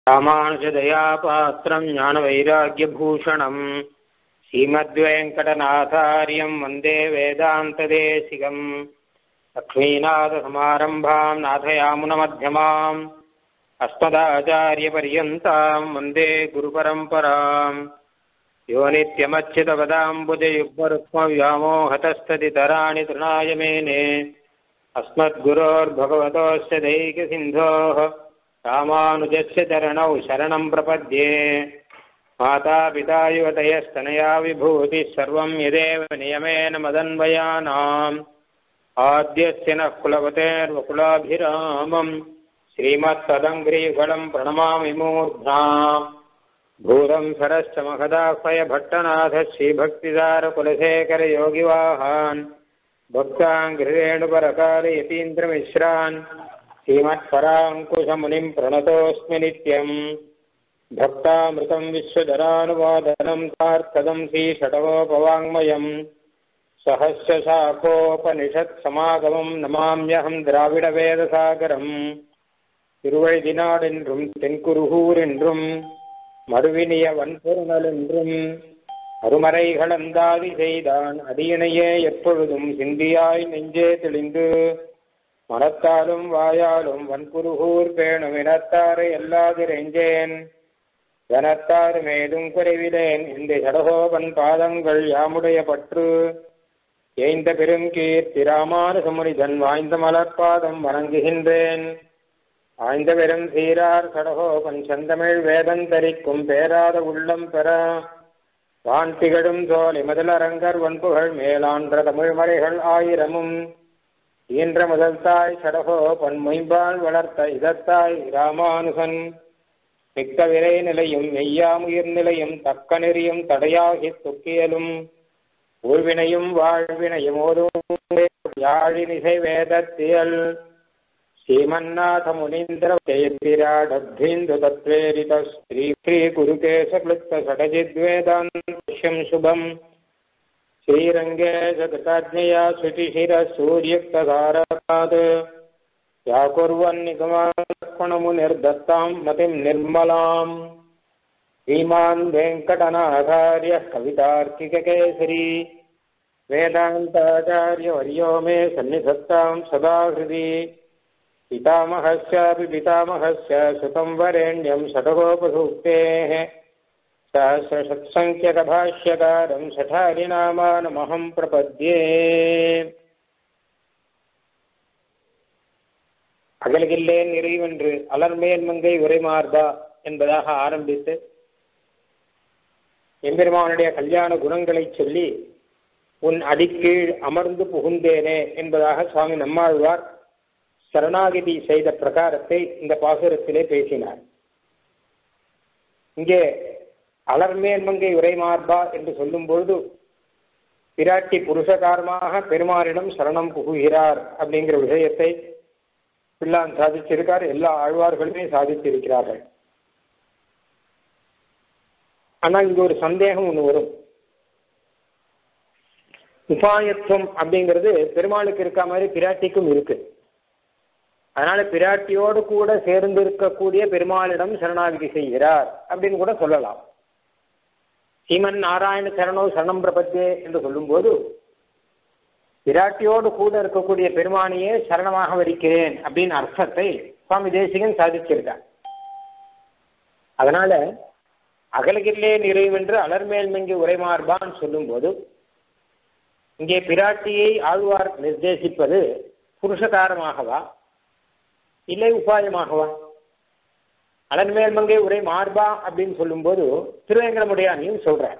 ராமானுஜதயாபாத்திரம் ஞானவைராக்கியபூஷணம் ஸ்ரீமத்வேங்கடநாதாரியம் வந்தே வேதாந்ததேசிகம் லக்ஷ்மீநாதசமாரம்பாம் நாथयामुनमध्यमाम् अस्मदाचार्यपर्यन्ताम् वन्दे गुरुपरम्पराम् यो नित्यमच्युतपदाम्बुजयुग्मरुक्मव्यामोहतस्तदितराणि तृणाय मेने अस्मद्गुरोर्भगवतोऽस्य दैकसिन्धोः रामानुजस्य चरणौ शरणं प्रपद्ये मातापिता युवतयस्तनया विभूतिः सर्वं यदेव नियमेन मदन्वयानाम् आद्यस्य नः कुलवतेर्वकुलाभिरामम् श्रीमत्तदङ्घ्रीफलम् प्रणमामि मूर्ध्ना भूतं सरश्च महदाह्वयभट्टनाथः श्रीभक्तिदारकुलशेखरयोगिवाहान् भक्ताङ्घ्रिरेणुपरकालयतीन्द्रमिश्रान् श्रीमत्पराङ्कुशमुनिं प्रणतोऽस्मि नित्यम् भक्तामृतं विश्वधरानुवादनं तार्कदं श्रीषटवोपवाङ्मयम् सहस्रशाखोपनिषत्समागमं नमाम्यहं द्राविडवेदसागरम् திருவழிதினாடென்றும் தென்குருகூர் என்றும் மறுவினிய வன்பொருணல் என்றும் அருமறைகளந்தாதி செய்தான் அடியினையே எப்பொழுதும் சிந்தியாய் நெஞ்சே தெளிந்து மனத்தாலும் வாயாலும் வன்குருகூர் பேணும் இனத்தாரை எல்லாதிரெஞ்சேன் ஜனத்தார் மேதும் குறைவிலேன் இந்த சடகோபன் பாதங்கள் யாமுடைய பற்று ஏய்ந்த பெருங்கீர்த்தி ராமானுசமுனிதன் வாய்ந்த மலர்பாதம் வணங்குகின்றேன் ஆய்ந்த பெரும் சீரார் சடகோபன் செந்தமிழ் வேதந்தரிக்கும் பேராத உள்ளம் பெற வான் திகழும் சோலை முதலரங்கர் வன்புகள் மேலான்ற தமிழ் மறைகள் ஆயிரமும் ஈன்ற முதல் தாய் சடகோபன் மொய்பால் வளர்த்த இதத்தாய் ராமானுசன் மிக்க விரை நிலையும் மெய்யாமுயிர் நிலையும் தக்க நெறியும் தடையாகி துக்கியலும் ஊழ்வினையும் வாழ்வினையும் ஓதும் யாழினிசை வேதத்தியல் श्रीमन्नाथ मुनीन्द्र जयतिराडब्धीन्दु तत्त्वेरित श्री श्रीगुरुकेशक्लुप्त षडजिद्वेदान्त्यं शुभम् श्रीरङ्गे जगताज्ञया शुचिशिरः सूर्युक्तधारकात् व्याकुर्वन्निगमात्मणमुनिर्दत्तां मतिं निर्मलाम् श्रीमान् वेङ्कटनाथार्यः कवितार्किककेसरी वेदान्ताचार्यवर्यो मे सन्निधत्तां सदा हृदि पितामहस्यापि पितामहस्य सुतं वरेण्यं षडगोपसूक्तेः सहस्रषत्सङ्ख्यकभाष्यकारं शठारिनामानमहं प्रपद्ये அகல்கில்லேன் நிறைவென்று அலர்மேல் மங்கை உரைமார்பா என்பதாக ஆரம்பித்து எம்பெருமானுடைய கல்யாண குணங்களை சொல்லி உன் அடிக்கீழ் அமர்ந்து புகுந்தேனே என்பதாக சுவாமி நம்மாழ்வார் சரணாகிதி செய்த பிரகாரத்தை இந்த பாசுரத்திலே பேசினார் இங்கே அலர்மேன்மங்கை உரைமார்பா என்று சொல்லும் பொழுது பிராட்டி புருஷகாரமாக பெருமானிடம் சரணம் புகுகிறார் அப்படிங்கிற விஷயத்தை பிள்ளான் சாதிச்சிருக்கார் எல்லா ஆழ்வார்களுமே சாதித்திருக்கிறார்கள் ஆனா இங்க ஒரு சந்தேகம் ஒண்ணு வரும் உபாயத்துவம் அப்படிங்கிறது பெருமாளுக்கு இருக்க மாதிரி பிராட்டிக்கும் இருக்கு அதனால பிராட்டியோடு கூட சேர்ந்து இருக்கக்கூடிய பெருமாளிடம் சரணாகிதி செய்கிறார் அப்படின்னு கூட சொல்லலாம் சீமன் நாராயண சரணோ சரணம் பிரபத்தே என்று சொல்லும்போது பிராட்டியோடு கூட இருக்கக்கூடிய பெருமானியே சரணமாக வரிக்கிறேன் அப்படின்னு அர்த்தத்தை சுவாமி தேசிகன் சாதிச்சிருக்கார் அதனால அகலகில்லே நிறைவென்று அலர்மேல்மெங்கி உரைமார்பான் சொல்லும்போது இங்கே பிராட்டியை ஆழ்வார் நிர்தேசிப்பது புருஷகாரமாகவா இல்லை உபாயமாகவா அலன்மேல் மங்கை உரை மார்பா அப்படின்னு சொல்லும்போது திருவேங்கடமுடையானையும் சொல்றார்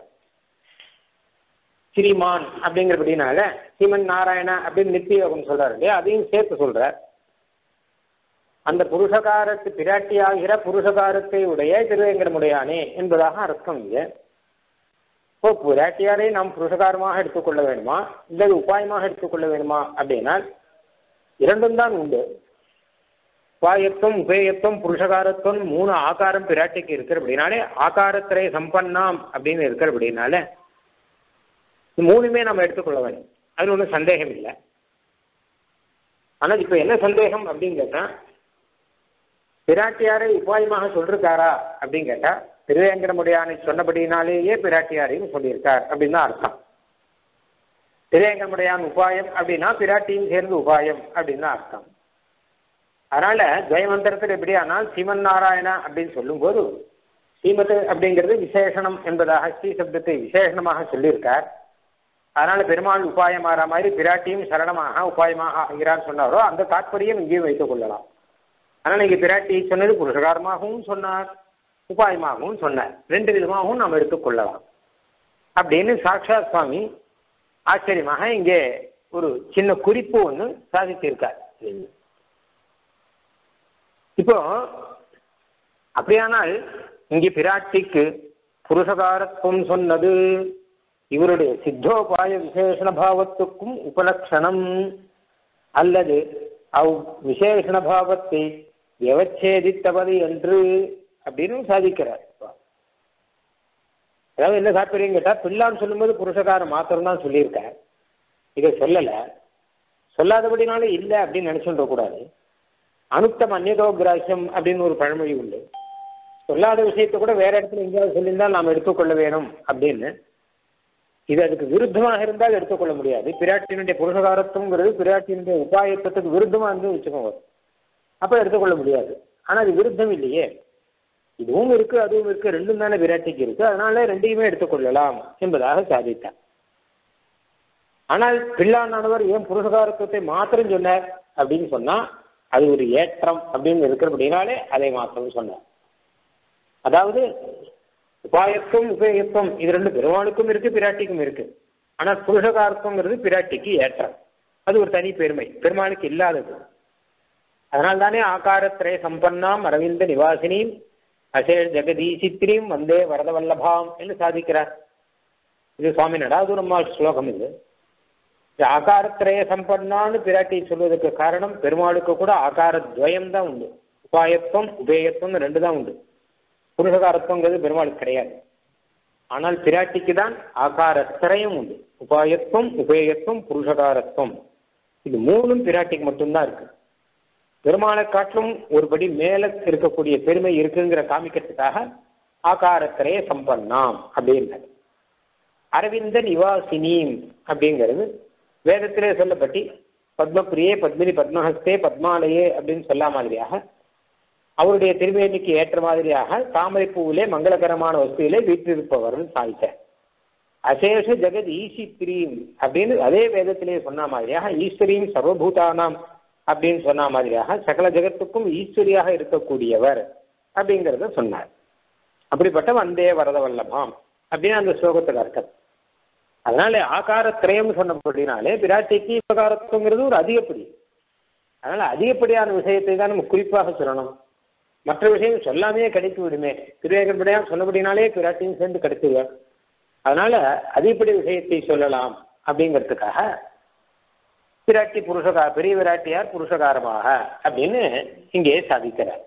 ஸ்ரீமான் அப்படிங்கிறபடினால சீமன் நாராயண அப்படின்னு நித்தியோகம் சொல்றாரு இல்லையா அதையும் சேர்த்து சொல்றார் அந்த புருஷகாரத்து பிராட்டியாகிற புருஷகாரத்தை உடைய திருவேங்கடமுடையானே என்பதாக அர்த்தம் இங்கே இப்போ பிராட்டியாரை நாம் புருஷகாரமாக எடுத்துக்கொள்ள வேணுமா இல்லை உபாயமாக எடுத்துக்கொள்ள வேணுமா அப்படின்னால் இரண்டும் தான் உண்டு உபாயத்துவம் உபேயத்துவம் புருஷகாரத்துவம் மூணு ஆகாரம் பிராட்டிக்கு இருக்கிற அப்படின்னாலே ஆகாரத்திரை சம்பன்னாம் அப்படின்னு இருக்கிற அப்படின்னால மூணுமே நம்ம எடுத்துக்கொள்ள வேண்டும் அது ஒன்றும் சந்தேகம் இல்லை ஆனால் இப்போ என்ன சந்தேகம் அப்படின்னு கேட்டா பிராட்டியாரை உபாயமாக சொல்லிருக்காரா அப்படின்னு கேட்டா திருவேங்கடமுடியானை சொன்னபடினாலேயே பிராட்டியாரையும் சொல்லியிருக்கார் அப்படின்னு தான் அர்த்தம் திருவேங்கடமுடையான் உபாயம் அப்படின்னா பிராட்டியும் சேர்ந்து உபாயம் அப்படின்னு தான் அர்த்தம் அதனால ஜெயமந்திரத்தில் எப்படியானால் சீமன் நாராயணா அப்படின்னு சொல்லும்போது ஸ்ரீமத் அப்படிங்கிறது விசேஷனம் என்பதாக ஸ்ரீ சப்தத்தை விசேஷணமாக சொல்லியிருக்கார் அதனால பெருமாள் உபாயமாற மாதிரி பிராட்டியும் சரணமாக உபாயமாக ஆகிறார் சொன்னாரோ அந்த தாற்பயம் இங்கேயும் வைத்துக் கொள்ளலாம் அதனால இங்க பிராட்டி சொன்னது புருஷகாரமாகவும் சொன்னார் உபாயமாகவும் சொன்னார் ரெண்டு விதமாகவும் நாம் எடுத்துக்கொள்ளலாம் அப்படின்னு சாட்சாத் சுவாமி ஆச்சரியமாக இங்கே ஒரு சின்ன குறிப்பு ஒன்று சாதித்திருக்கார் இப்போ அப்படியானால் இங்கே பிராட்டிக்கு புருஷகாரத்துவம் சொன்னது இவருடைய சித்தோபாய விசேஷண பாவத்துக்கும் உபலட்சணம் அல்லது அவ் விசேஷண பாவத்தை எவச்சேதித்தவது என்று அப்படின்னு சாதிக்கிறார் அதாவது என்ன தாற்பயம் கேட்டா பிள்ளான்னு சொல்லும்போது புருஷகாரம் மாத்திரம் தான் சொல்லியிருக்கார் இதை சொல்லலை சொல்லாதபடினாலே இல்லை அப்படின்னு நினைச்சுட கூடாது அனுத்தம் அந்நியதோ கிராசியம் அப்படின்னு ஒரு பழமொழி உண்டு சொல்லாத விஷயத்தை கூட வேற இடத்துல எங்கேயாவது சொல்லியிருந்தால் நாம் எடுத்துக்கொள்ள வேணும் அப்படின்னு இது அதுக்கு விருத்தமாக இருந்தால் எடுத்துக்கொள்ள முடியாது பிராட்டியினுடைய புருஷகாரத்துவங்கிறது பிராட்டியினுடைய உபாயத்துவத்துக்கு விருத்தமாக இருந்து வச்சுக்கோங்க அப்போ எடுத்துக்கொள்ள முடியாது ஆனால் அது விருத்தம் இல்லையே இதுவும் இருக்கு அதுவும் இருக்கு ரெண்டும் தானே விராட்டிக்கு இருக்கு அதனால ரெண்டையுமே எடுத்துக்கொள்ளலாம் என்பதாக சாதித்தார் ஆனால் பிள்ளானவர் ஏன் புருஷகாரத்துவத்தை மாத்திரம் சொன்னார் அப்படின்னு சொன்னா அது ஒரு ஏற்றம் அப்படின்னு இருக்கிறபடினாலே அதை மாத்திரம் சொன்னார் அதாவது உபாயத்துவம் உபயோகத்துவம் இது ரெண்டு பெருமாளுக்கும் இருக்கு பிராட்டிக்கும் இருக்கு ஆனால் புருஷகார்த்தங்கிறது பிராட்டிக்கு ஏற்றம் அது ஒரு தனி பெருமை பெருமாளுக்கு இல்லாதது அதனால தானே ஆகாரத்திரய சம்பன்னாம் அரவிந்த நிவாசினியும் அசேஷ் ஜெகதீசித்திரியும் வந்தே வரதவல்லபாம் என்று சாதிக்கிறார் இது சுவாமி நடாதுரம்மாள் ஸ்லோகம் இது ஆகாரத்திரய சம்பன்னான்னு பிராட்டி சொல்வதற்கு காரணம் பெருமாளுக்கு கூட ஆகாரத்வயம் தான் உண்டு உபாயத்துவம் உபேயத்துவம் ரெண்டு தான் உண்டு புருஷகாரத்துவங்கிறது பெருமாளுக்கு கிடையாது ஆனால் பிராட்டிக்கு தான் ஆகாரத்திரயம் உண்டு உபாயத்துவம் உபேயத்துவம் புருஷகாரத்துவம் இது மூணும் பிராட்டிக்கு மட்டும்தான் இருக்கு பெருமாளை காட்டிலும் ஒருபடி மேல இருக்கக்கூடிய பெருமை இருக்குங்கிற காமிக்கிறதுக்காக ஆகாரத்திரைய சம்பன்னாம் அப்படின்றது அரவிந்த நிவாசினீம் அப்படிங்கிறது வேதத்திலே சொல்லப்பட்டி பத்மபிரியே பத்மினி பத்மஹஸ்தே பத்மாலயே அப்படின்னு சொல்ல மாதிரியாக அவருடைய திருமேனிக்கு ஏற்ற மாதிரியாக தாமரை பூவிலே மங்களகரமான வஸ்துவிலே வீற்றிருப்பவர்னு சாதித்தார் அசேஷ ஜெகத் ஈசித்ரீம் அப்படின்னு அதே வேதத்திலே சொன்ன மாதிரியாக ஈஸ்வரீம் சர்வபூதானாம் அப்படின்னு சொன்ன மாதிரியாக சகல ஜெகத்துக்கும் ஈஸ்வரியாக இருக்கக்கூடியவர் அப்படிங்கிறத சொன்னார் அப்படிப்பட்ட வந்தே வரத வல்லபாம் அப்படின்னு அந்த ஸ்லோகத்துக்கு அர்த்தம் அதனால ஆகாரத்திரயம் சொன்னபடினாலே பிராட்டிக்கு உபகாரத்துவங்கிறது ஒரு அதிகப்படி அதனால அதிகப்படியான விஷயத்தை தான் நம்ம குறிப்பாக சொல்லணும் மற்ற விஷயம் சொல்லாமே கிடைத்து விடுமே திருவேகன்படியா சொன்னபடினாலே பிராட்டியும் சேர்ந்து கிடைத்துவார் அதனால அதிகப்படி விஷயத்தை சொல்லலாம் அப்படிங்கிறதுக்காக பிராட்டி புருஷகா பெரிய விராட்டியார் புருஷகாரமாக அப்படின்னு இங்கே சாதிக்கிறார்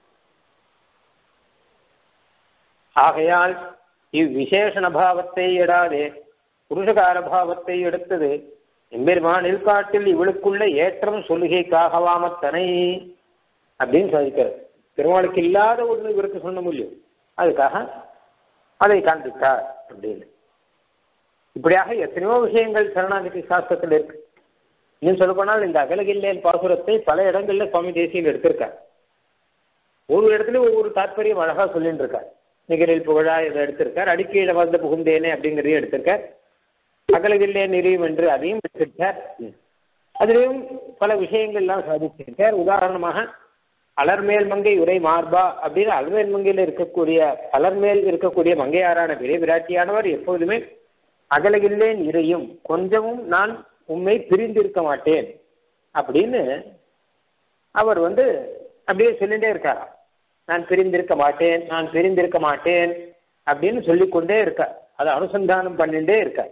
ஆகையால் இவ்விசேஷண பாவத்தை எடாதே புருஷகார பாவத்தை எடுத்தது எம்பெருமானில் காட்டில் இவளுக்குள்ள ஏற்றம் சொல்லுகைக்காகவாமத்தனை அப்படின்னு சாதிக்கிறார் பெருமாளுக்கு இல்லாத ஒன்று இவருக்கு சொன்ன முடியும் அதுக்காக அதை காண்பித்தார் அப்படின்னு இப்படியாக எத்தனையோ விஷயங்கள் சரணாகதி சாஸ்திரத்தில் இருக்கு இன்னும் சொல்ல போனால் இந்த அகலகில்லேன் பாசுரத்தை பல இடங்கள்ல சுவாமி தேசியம் எடுத்திருக்கார் ஒரு இடத்துல ஒவ்வொரு தாற்பயம் அழகா சொல்லிட்டு இருக்கார் நிகழில் புகழா இதை எடுத்திருக்கார் அடிக்கீழ வந்த புகுந்தேனே அப்படிங்கிறதையும் எடுத்திருக்கார் அகலகில்லே நெறியும் என்று அதையும் எடுத்திருக்கார் அதிலையும் பல விஷயங்கள்லாம் சாதிச்சிருக்கார் உதாரணமாக அலர்மேல் மங்கை உரை மார்பா அப்படின்னு அலர்மேல் மங்கையில் இருக்கக்கூடிய அலர்மேல் இருக்கக்கூடிய மங்கையாரான பெரிய விராட்டியானவர் எப்போதுமே அகலகில்லேன் இறையும் கொஞ்சமும் நான் உண்மை பிரிந்திருக்க மாட்டேன் அப்படின்னு அவர் வந்து அப்படியே சொல்லிட்டே இருக்காராம் நான் பிரிந்திருக்க மாட்டேன் நான் பிரிந்திருக்க மாட்டேன் அப்படின்னு சொல்லிக்கொண்டே இருக்கார் அதை அனுசந்தானம் பண்ணிட்டே இருக்கார்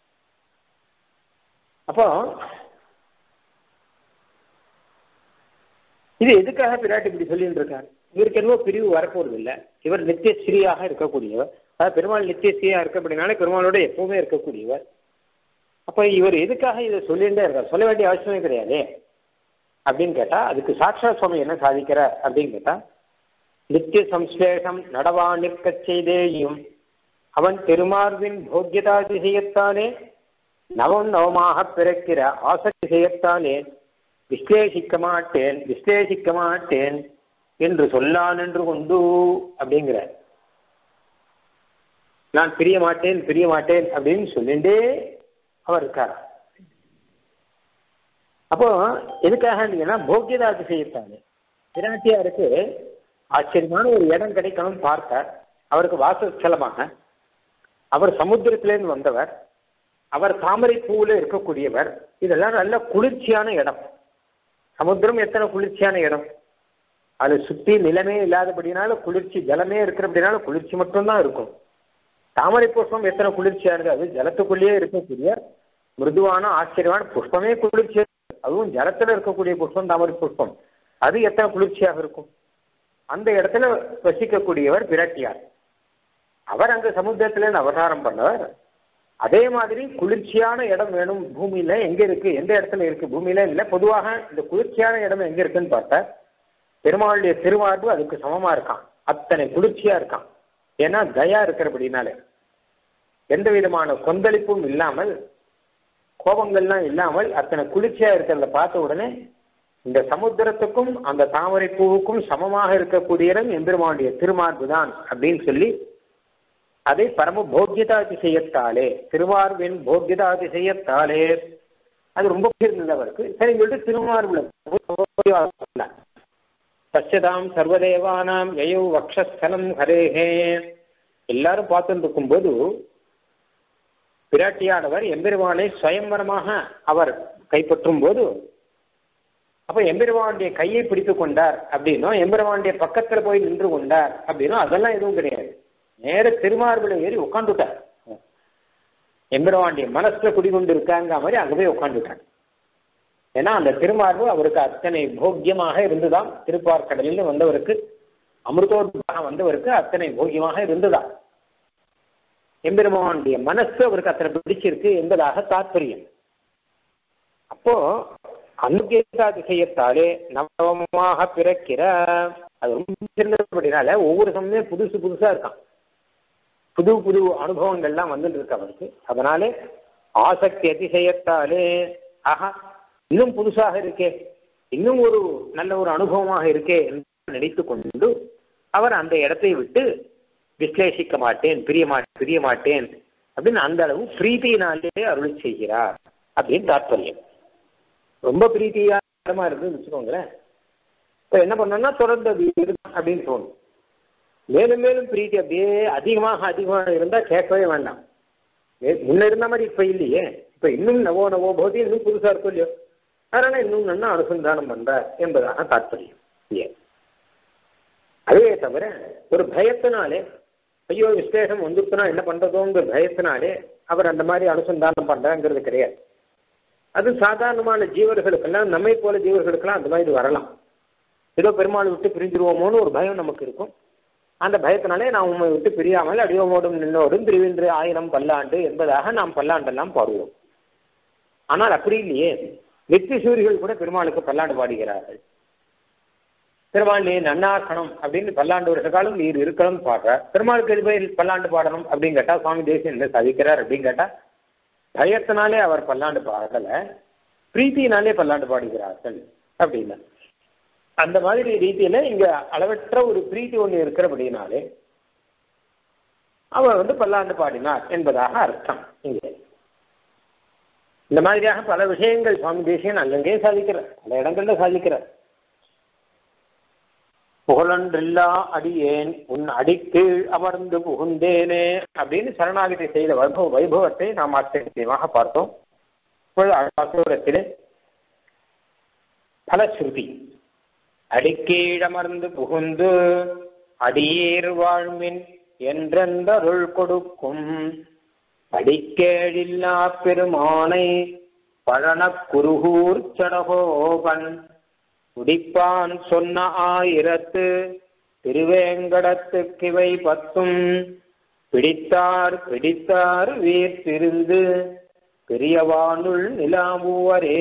அப்போ இது எதுக்காக பிராட்டி இப்படி சொல்லிட்டு இருக்கார் இவருக்கு என்னவோ பிரிவு வரப்போறது இல்லை இவர் நித்தியஸ்ரீயாக இருக்கக்கூடியவர் அதாவது பெருமாள் நித்தியஸ்ரீயா இருக்க அப்படின்னாலே பெருமாளோட எப்பவுமே இருக்கக்கூடியவர் அப்ப இவர் எதுக்காக இதை சொல்லிட்டே இருக்கார் சொல்ல வேண்டிய அவசியமே கிடையாது அப்படின்னு கேட்டா அதுக்கு சாட்சா சுவாமி என்ன சாதிக்கிறார் அப்படின்னு கேட்டா நித்திய சம்ஸ்லேஷம் நடவா நிற்கச் செய்தேயும் அவன் திருமார்பின் போக்கியதாதிசயத்தானே நவம் நவமாக பிறக்கிற ஆசக்தி செய்யத்தானே விஸ்லேஷிக்க மாட்டேன் விஸ்லேஷிக்க மாட்டேன் என்று சொல்லான் என்று கொண்டு அப்படிங்கிற நான் பிரிய மாட்டேன் பிரிய மாட்டேன் அப்படின்னு சொல்லிண்டே அவர் இருக்கார் அப்போ எதுக்காக நீங்கன்னா போக்கியதாதி செய்யத்தானே பிராட்டியாருக்கு ஆச்சரியமான ஒரு இடம் கிடைக்கணும் பார்த்தார் அவருக்கு வாசஸ்தலமாக அவர் சமுத்திரத்திலேருந்து வந்தவர் அவர் தாமரை பூவில் இருக்கக்கூடியவர் இதெல்லாம் நல்ல குளிர்ச்சியான இடம் சமுத்திரம் எத்தனை குளிர்ச்சியான இடம் அது சுத்தி நிலமே இல்லாதபடினால குளிர்ச்சி ஜலமே இருக்கிறபடினால குளிர்ச்சி மட்டும்தான் இருக்கும் தாமரை புஷ்பம் எத்தனை குளிர்ச்சியா இருக்கு அது ஜலத்துக்குள்ளேயே இருக்கக்கூடிய மிருதுவான ஆச்சரியமான புஷ்பமே குளிர்ச்சியா அதுவும் ஜலத்துல இருக்கக்கூடிய புஷ்பம் தாமரை புஷ்பம் அது எத்தனை குளிர்ச்சியாக இருக்கும் அந்த இடத்துல வசிக்கக்கூடியவர் விரட்டியார் அவர் அங்க சமுத்திரத்திலேருந்து அவதாரம் பண்ணவர் அதே மாதிரி குளிர்ச்சியான இடம் வேணும் பூமியில எங்க இருக்கு எந்த இடத்துல இருக்கு பூமியில இல்ல பொதுவாக இந்த குளிர்ச்சியான இடம் எங்க இருக்குன்னு பார்த்தா பெருமாளுடைய திருமார்பு அதுக்கு சமமா இருக்கான் அத்தனை குளிர்ச்சியா இருக்கான் ஏன்னா தயா இருக்கிறபடினால எந்த விதமான கொந்தளிப்பும் இல்லாமல் கோபங்கள்லாம் இல்லாமல் அத்தனை குளிர்ச்சியா இருக்கிறத பார்த்த உடனே இந்த சமுத்திரத்துக்கும் அந்த தாமரை பூவுக்கும் சமமாக இருக்கக்கூடிய இடம் எம்பெருமானுடைய திருமார்பு தான் அப்படின்னு சொல்லி அதை பரம போக்கியதாதிசயத்தாலே திருமார்பின் போக்கியதாதிசயத்தாலே அது ரொம்ப இருந்தது அவருக்கு சரி சொல்லிட்டு திருமார்புல பச்சதாம் சர்வதேவானாம் எயோ வக்ஷஸ்தலம் ஹரேஹே எல்லாரும் பார்த்துட்டு இருக்கும்போது பிராட்டியானவர் எம்பெருமானை சுயம்பரமாக அவர் கைப்பற்றும் போது அப்ப எம்பெருமானுடைய கையை பிடித்து கொண்டார் அப்படின்னும் எம்பெருமானுடைய பக்கத்துல போய் நின்று கொண்டார் அப்படின்னும் அதெல்லாம் எதுவும் கிடையாது நேர திருமார்பில ஏறி உட்காந்துட்டார் எம்பெருமானுடைய மனசுல குடிகொண்டு இருக்காங்க மாதிரி அங்க போய் உட்காந்துட்டார் ஏன்னா அந்த திருமார்பு அவருக்கு அத்தனை போக்கியமாக இருந்துதான் திருப்பார்கடலில் வந்தவருக்கு அமிர்தோத்தாக வந்தவருக்கு அத்தனை போக்கியமாக இருந்துதான் எம்பெருமானுடைய மனசு அவருக்கு அத்தனை பிடிச்சிருக்கு என்பதாக தாற்பயம் அப்போ அனுகேதாதிசயத்தாலே நவமாக பிறக்கிற அது ரொம்ப சிறந்தபடினால ஒவ்வொரு சமயம் புதுசு புதுசா இருக்கான் புது புது அனுபவங்கள்லாம் வந்துட்டு இருக்கு அவருக்கு அதனாலே ஆசக்தி அதிசயத்தாலே ஆஹா இன்னும் புதுசாக இருக்கே இன்னும் ஒரு நல்ல ஒரு அனுபவமாக இருக்கே என்று நினைத்து கொண்டு அவர் அந்த இடத்தை விட்டு விஸ்லேஷிக்க மாட்டேன் பிரிய மா பிரிய மாட்டேன் அப்படின்னு அந்த அளவு பிரீத்தியினாலே அருள் செய்கிறார் அப்படின்னு தாற்பயம் ரொம்ப பிரீத்தியாரமா இருக்குன்னு வச்சுக்கோங்களேன் இப்போ என்ன பண்ணோம்னா தொடர்ந்து அது இருக்கும் அப்படின்னு தோணும் மேலும் மேலும் பிரீத்தி அப்படியே அதிகமாக அதிகமாக இருந்தால் கேட்கவே வேண்டாம் முன்ன இருந்த மாதிரி இப்போ இல்லையே இப்போ இன்னும் நவோ நவோ போதி இன்னும் புதுசாக இருக்கும் இல்லையோ அதனால இன்னும் நல்லா அனுசந்தானம் பண்றார் என்பதாக தாற்பயம் இல்லையா அதுவே தவிர ஒரு பயத்தினாலே ஐயோ விசேஷம் வந்துட்டுனா என்ன பண்றதோங்கிற பயத்தினாலே அவர் அந்த மாதிரி அனுசந்தானம் பண்றாங்கிறது கிடையாது அது சாதாரணமான ஜீவர்களுக்கெல்லாம் நம்மை போல ஜீவர்களுக்கெல்லாம் அந்த மாதிரி வரலாம் ஏதோ பெருமாள் விட்டு பிரிஞ்சிருவோமோன்னு ஒரு பயம் நமக்கு இருக்கும் அந்த பயத்தினாலே நாம் உண்மை விட்டு பிரியாமல் அடியோமோடும் நின்னோடும் திருவின்று ஆயிரம் பல்லாண்டு என்பதாக நாம் பல்லாண்டெல்லாம் பாடுவோம் ஆனால் அப்படி இல்லையே நித்திய சூரிகள் கூட பெருமாளுக்கு பல்லாண்டு பாடுகிறார்கள் பெருமாள் நீ நன்னாக்கணும் அப்படின்னு பல்லாண்டு வருஷ காலம் நீர் இருக்கணும் பாடுற பெருமாளுக்கு எது போய் பல்லாண்டு பாடணும் அப்படின்னு கேட்டா சுவாமி தேசியம் என்ன சாதிக்கிறார் அப்படின்னு கேட்டா பயத்தினாலே அவர் பல்லாண்டு பாடல பிரீத்தினாலே பல்லாண்டு பாடுகிறார்கள் அப்படின்னா அந்த மாதிரி ரீதியில இங்க அளவற்ற ஒரு பிரீத்தி ஒன்று இருக்கிறபடினாலே அவர் வந்து பல்லாண்டு பாடினார் என்பதாக அர்த்தம் இங்கே இந்த மாதிரியாக பல விஷயங்கள் சுவாமி தேசியன் அங்கங்கே சாதிக்கிறார் பல இடங்கள்ல சாதிக்கிறார் புகழன்றில்லா அடியேன் உன் அடிக்கீழ் அமர்ந்து புகுந்தேனே அப்படின்னு சரணாகதி செய்த வைபவ வைபவத்தை நாம் ஆச்சரியமாக பார்த்தோம் இப்பொழுது அசுரத்திலே பலஸ்ருதி அடிக்கீழமர்ந்து புகுந்து அடியேர் வாழ்மின் என்றென்றருள் கொடுக்கும் படிக்கேழில்லா பெருமானை பழனக் குருகூர் சடகோபன் குடிப்பான் சொன்ன ஆயிரத்து திருவேங்கடத்து கிவை பத்தும் பிடித்தார் பிடித்தார் வீர்த்திருந்து பெரியவானுள் நிலாம்புவரே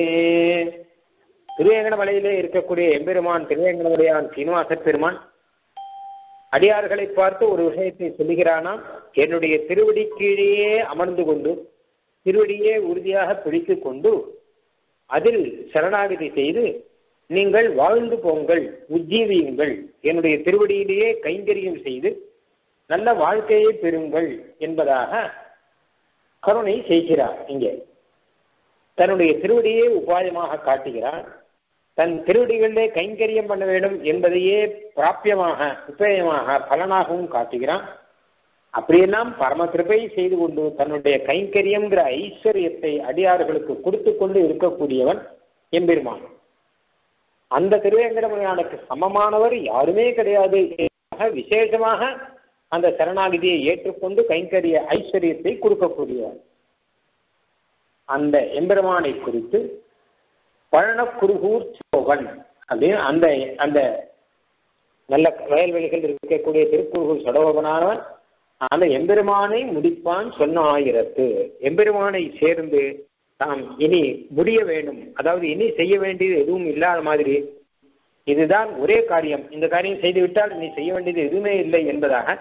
திருவேங்கட மலையிலே இருக்கக்கூடிய எம்பெருமான் திருவேங்கடமுடையான் சீனிவாச பெருமான் அடியார்களை பார்த்து ஒரு விஷயத்தை சொல்லுகிறானா என்னுடைய திருவடி கீழேயே அமர்ந்து கொண்டு திருவடியே உறுதியாக பிடித்துக் கொண்டு அதில் சரணாகதி செய்து நீங்கள் வாழ்ந்து போங்கள் உஜ்ஜீவியுங்கள் என்னுடைய திருவடியிலேயே கைங்கரியம் செய்து நல்ல வாழ்க்கையை பெறுங்கள் என்பதாக கருணை செய்கிறார் இங்கே தன்னுடைய திருவடியே உபாயமாக காட்டுகிறார் தன் திருவடிகளிலே கைங்கரியம் பண்ண வேண்டும் என்பதையே பிராப்பியமாக உபயமாக பலனாகவும் காட்டுகிறான் அப்படியெல்லாம் பரம கிருபை செய்து கொண்டு தன்னுடைய கைங்கரியம்ங்கிற ஐஸ்வர்யத்தை அடியார்களுக்கு கொடுத்து கொண்டு இருக்கக்கூடியவன் எம்பெருமான் அந்த திருவேங்கடமணியானுக்கு சமமானவர் யாருமே கிடையாது விசேஷமாக அந்த சரணாகிதியை ஏற்றுக்கொண்டு கைங்கரிய ஐஸ்வர்யத்தை கொடுக்கக்கூடியவர் அந்த எம்பெருமானை குறித்து பழனக்குருகூர் சோகன் அப்படின்னு அந்த அந்த நல்ல வயல்வெளிகள் இருக்கக்கூடிய திருக்குறுகூர் சடோகனானவன் அந்த எம்பெருமானை முடிப்பான் சொன்ன ஆயிரத்து எம்பெருமானை சேர்ந்து தாம் இனி முடிய வேண்டும் அதாவது இனி செய்ய வேண்டியது எதுவும் இல்லாத மாதிரி இதுதான் ஒரே காரியம் இந்த காரியம் செய்துவிட்டால் நீ செய்ய வேண்டியது எதுவுமே இல்லை என்பதாக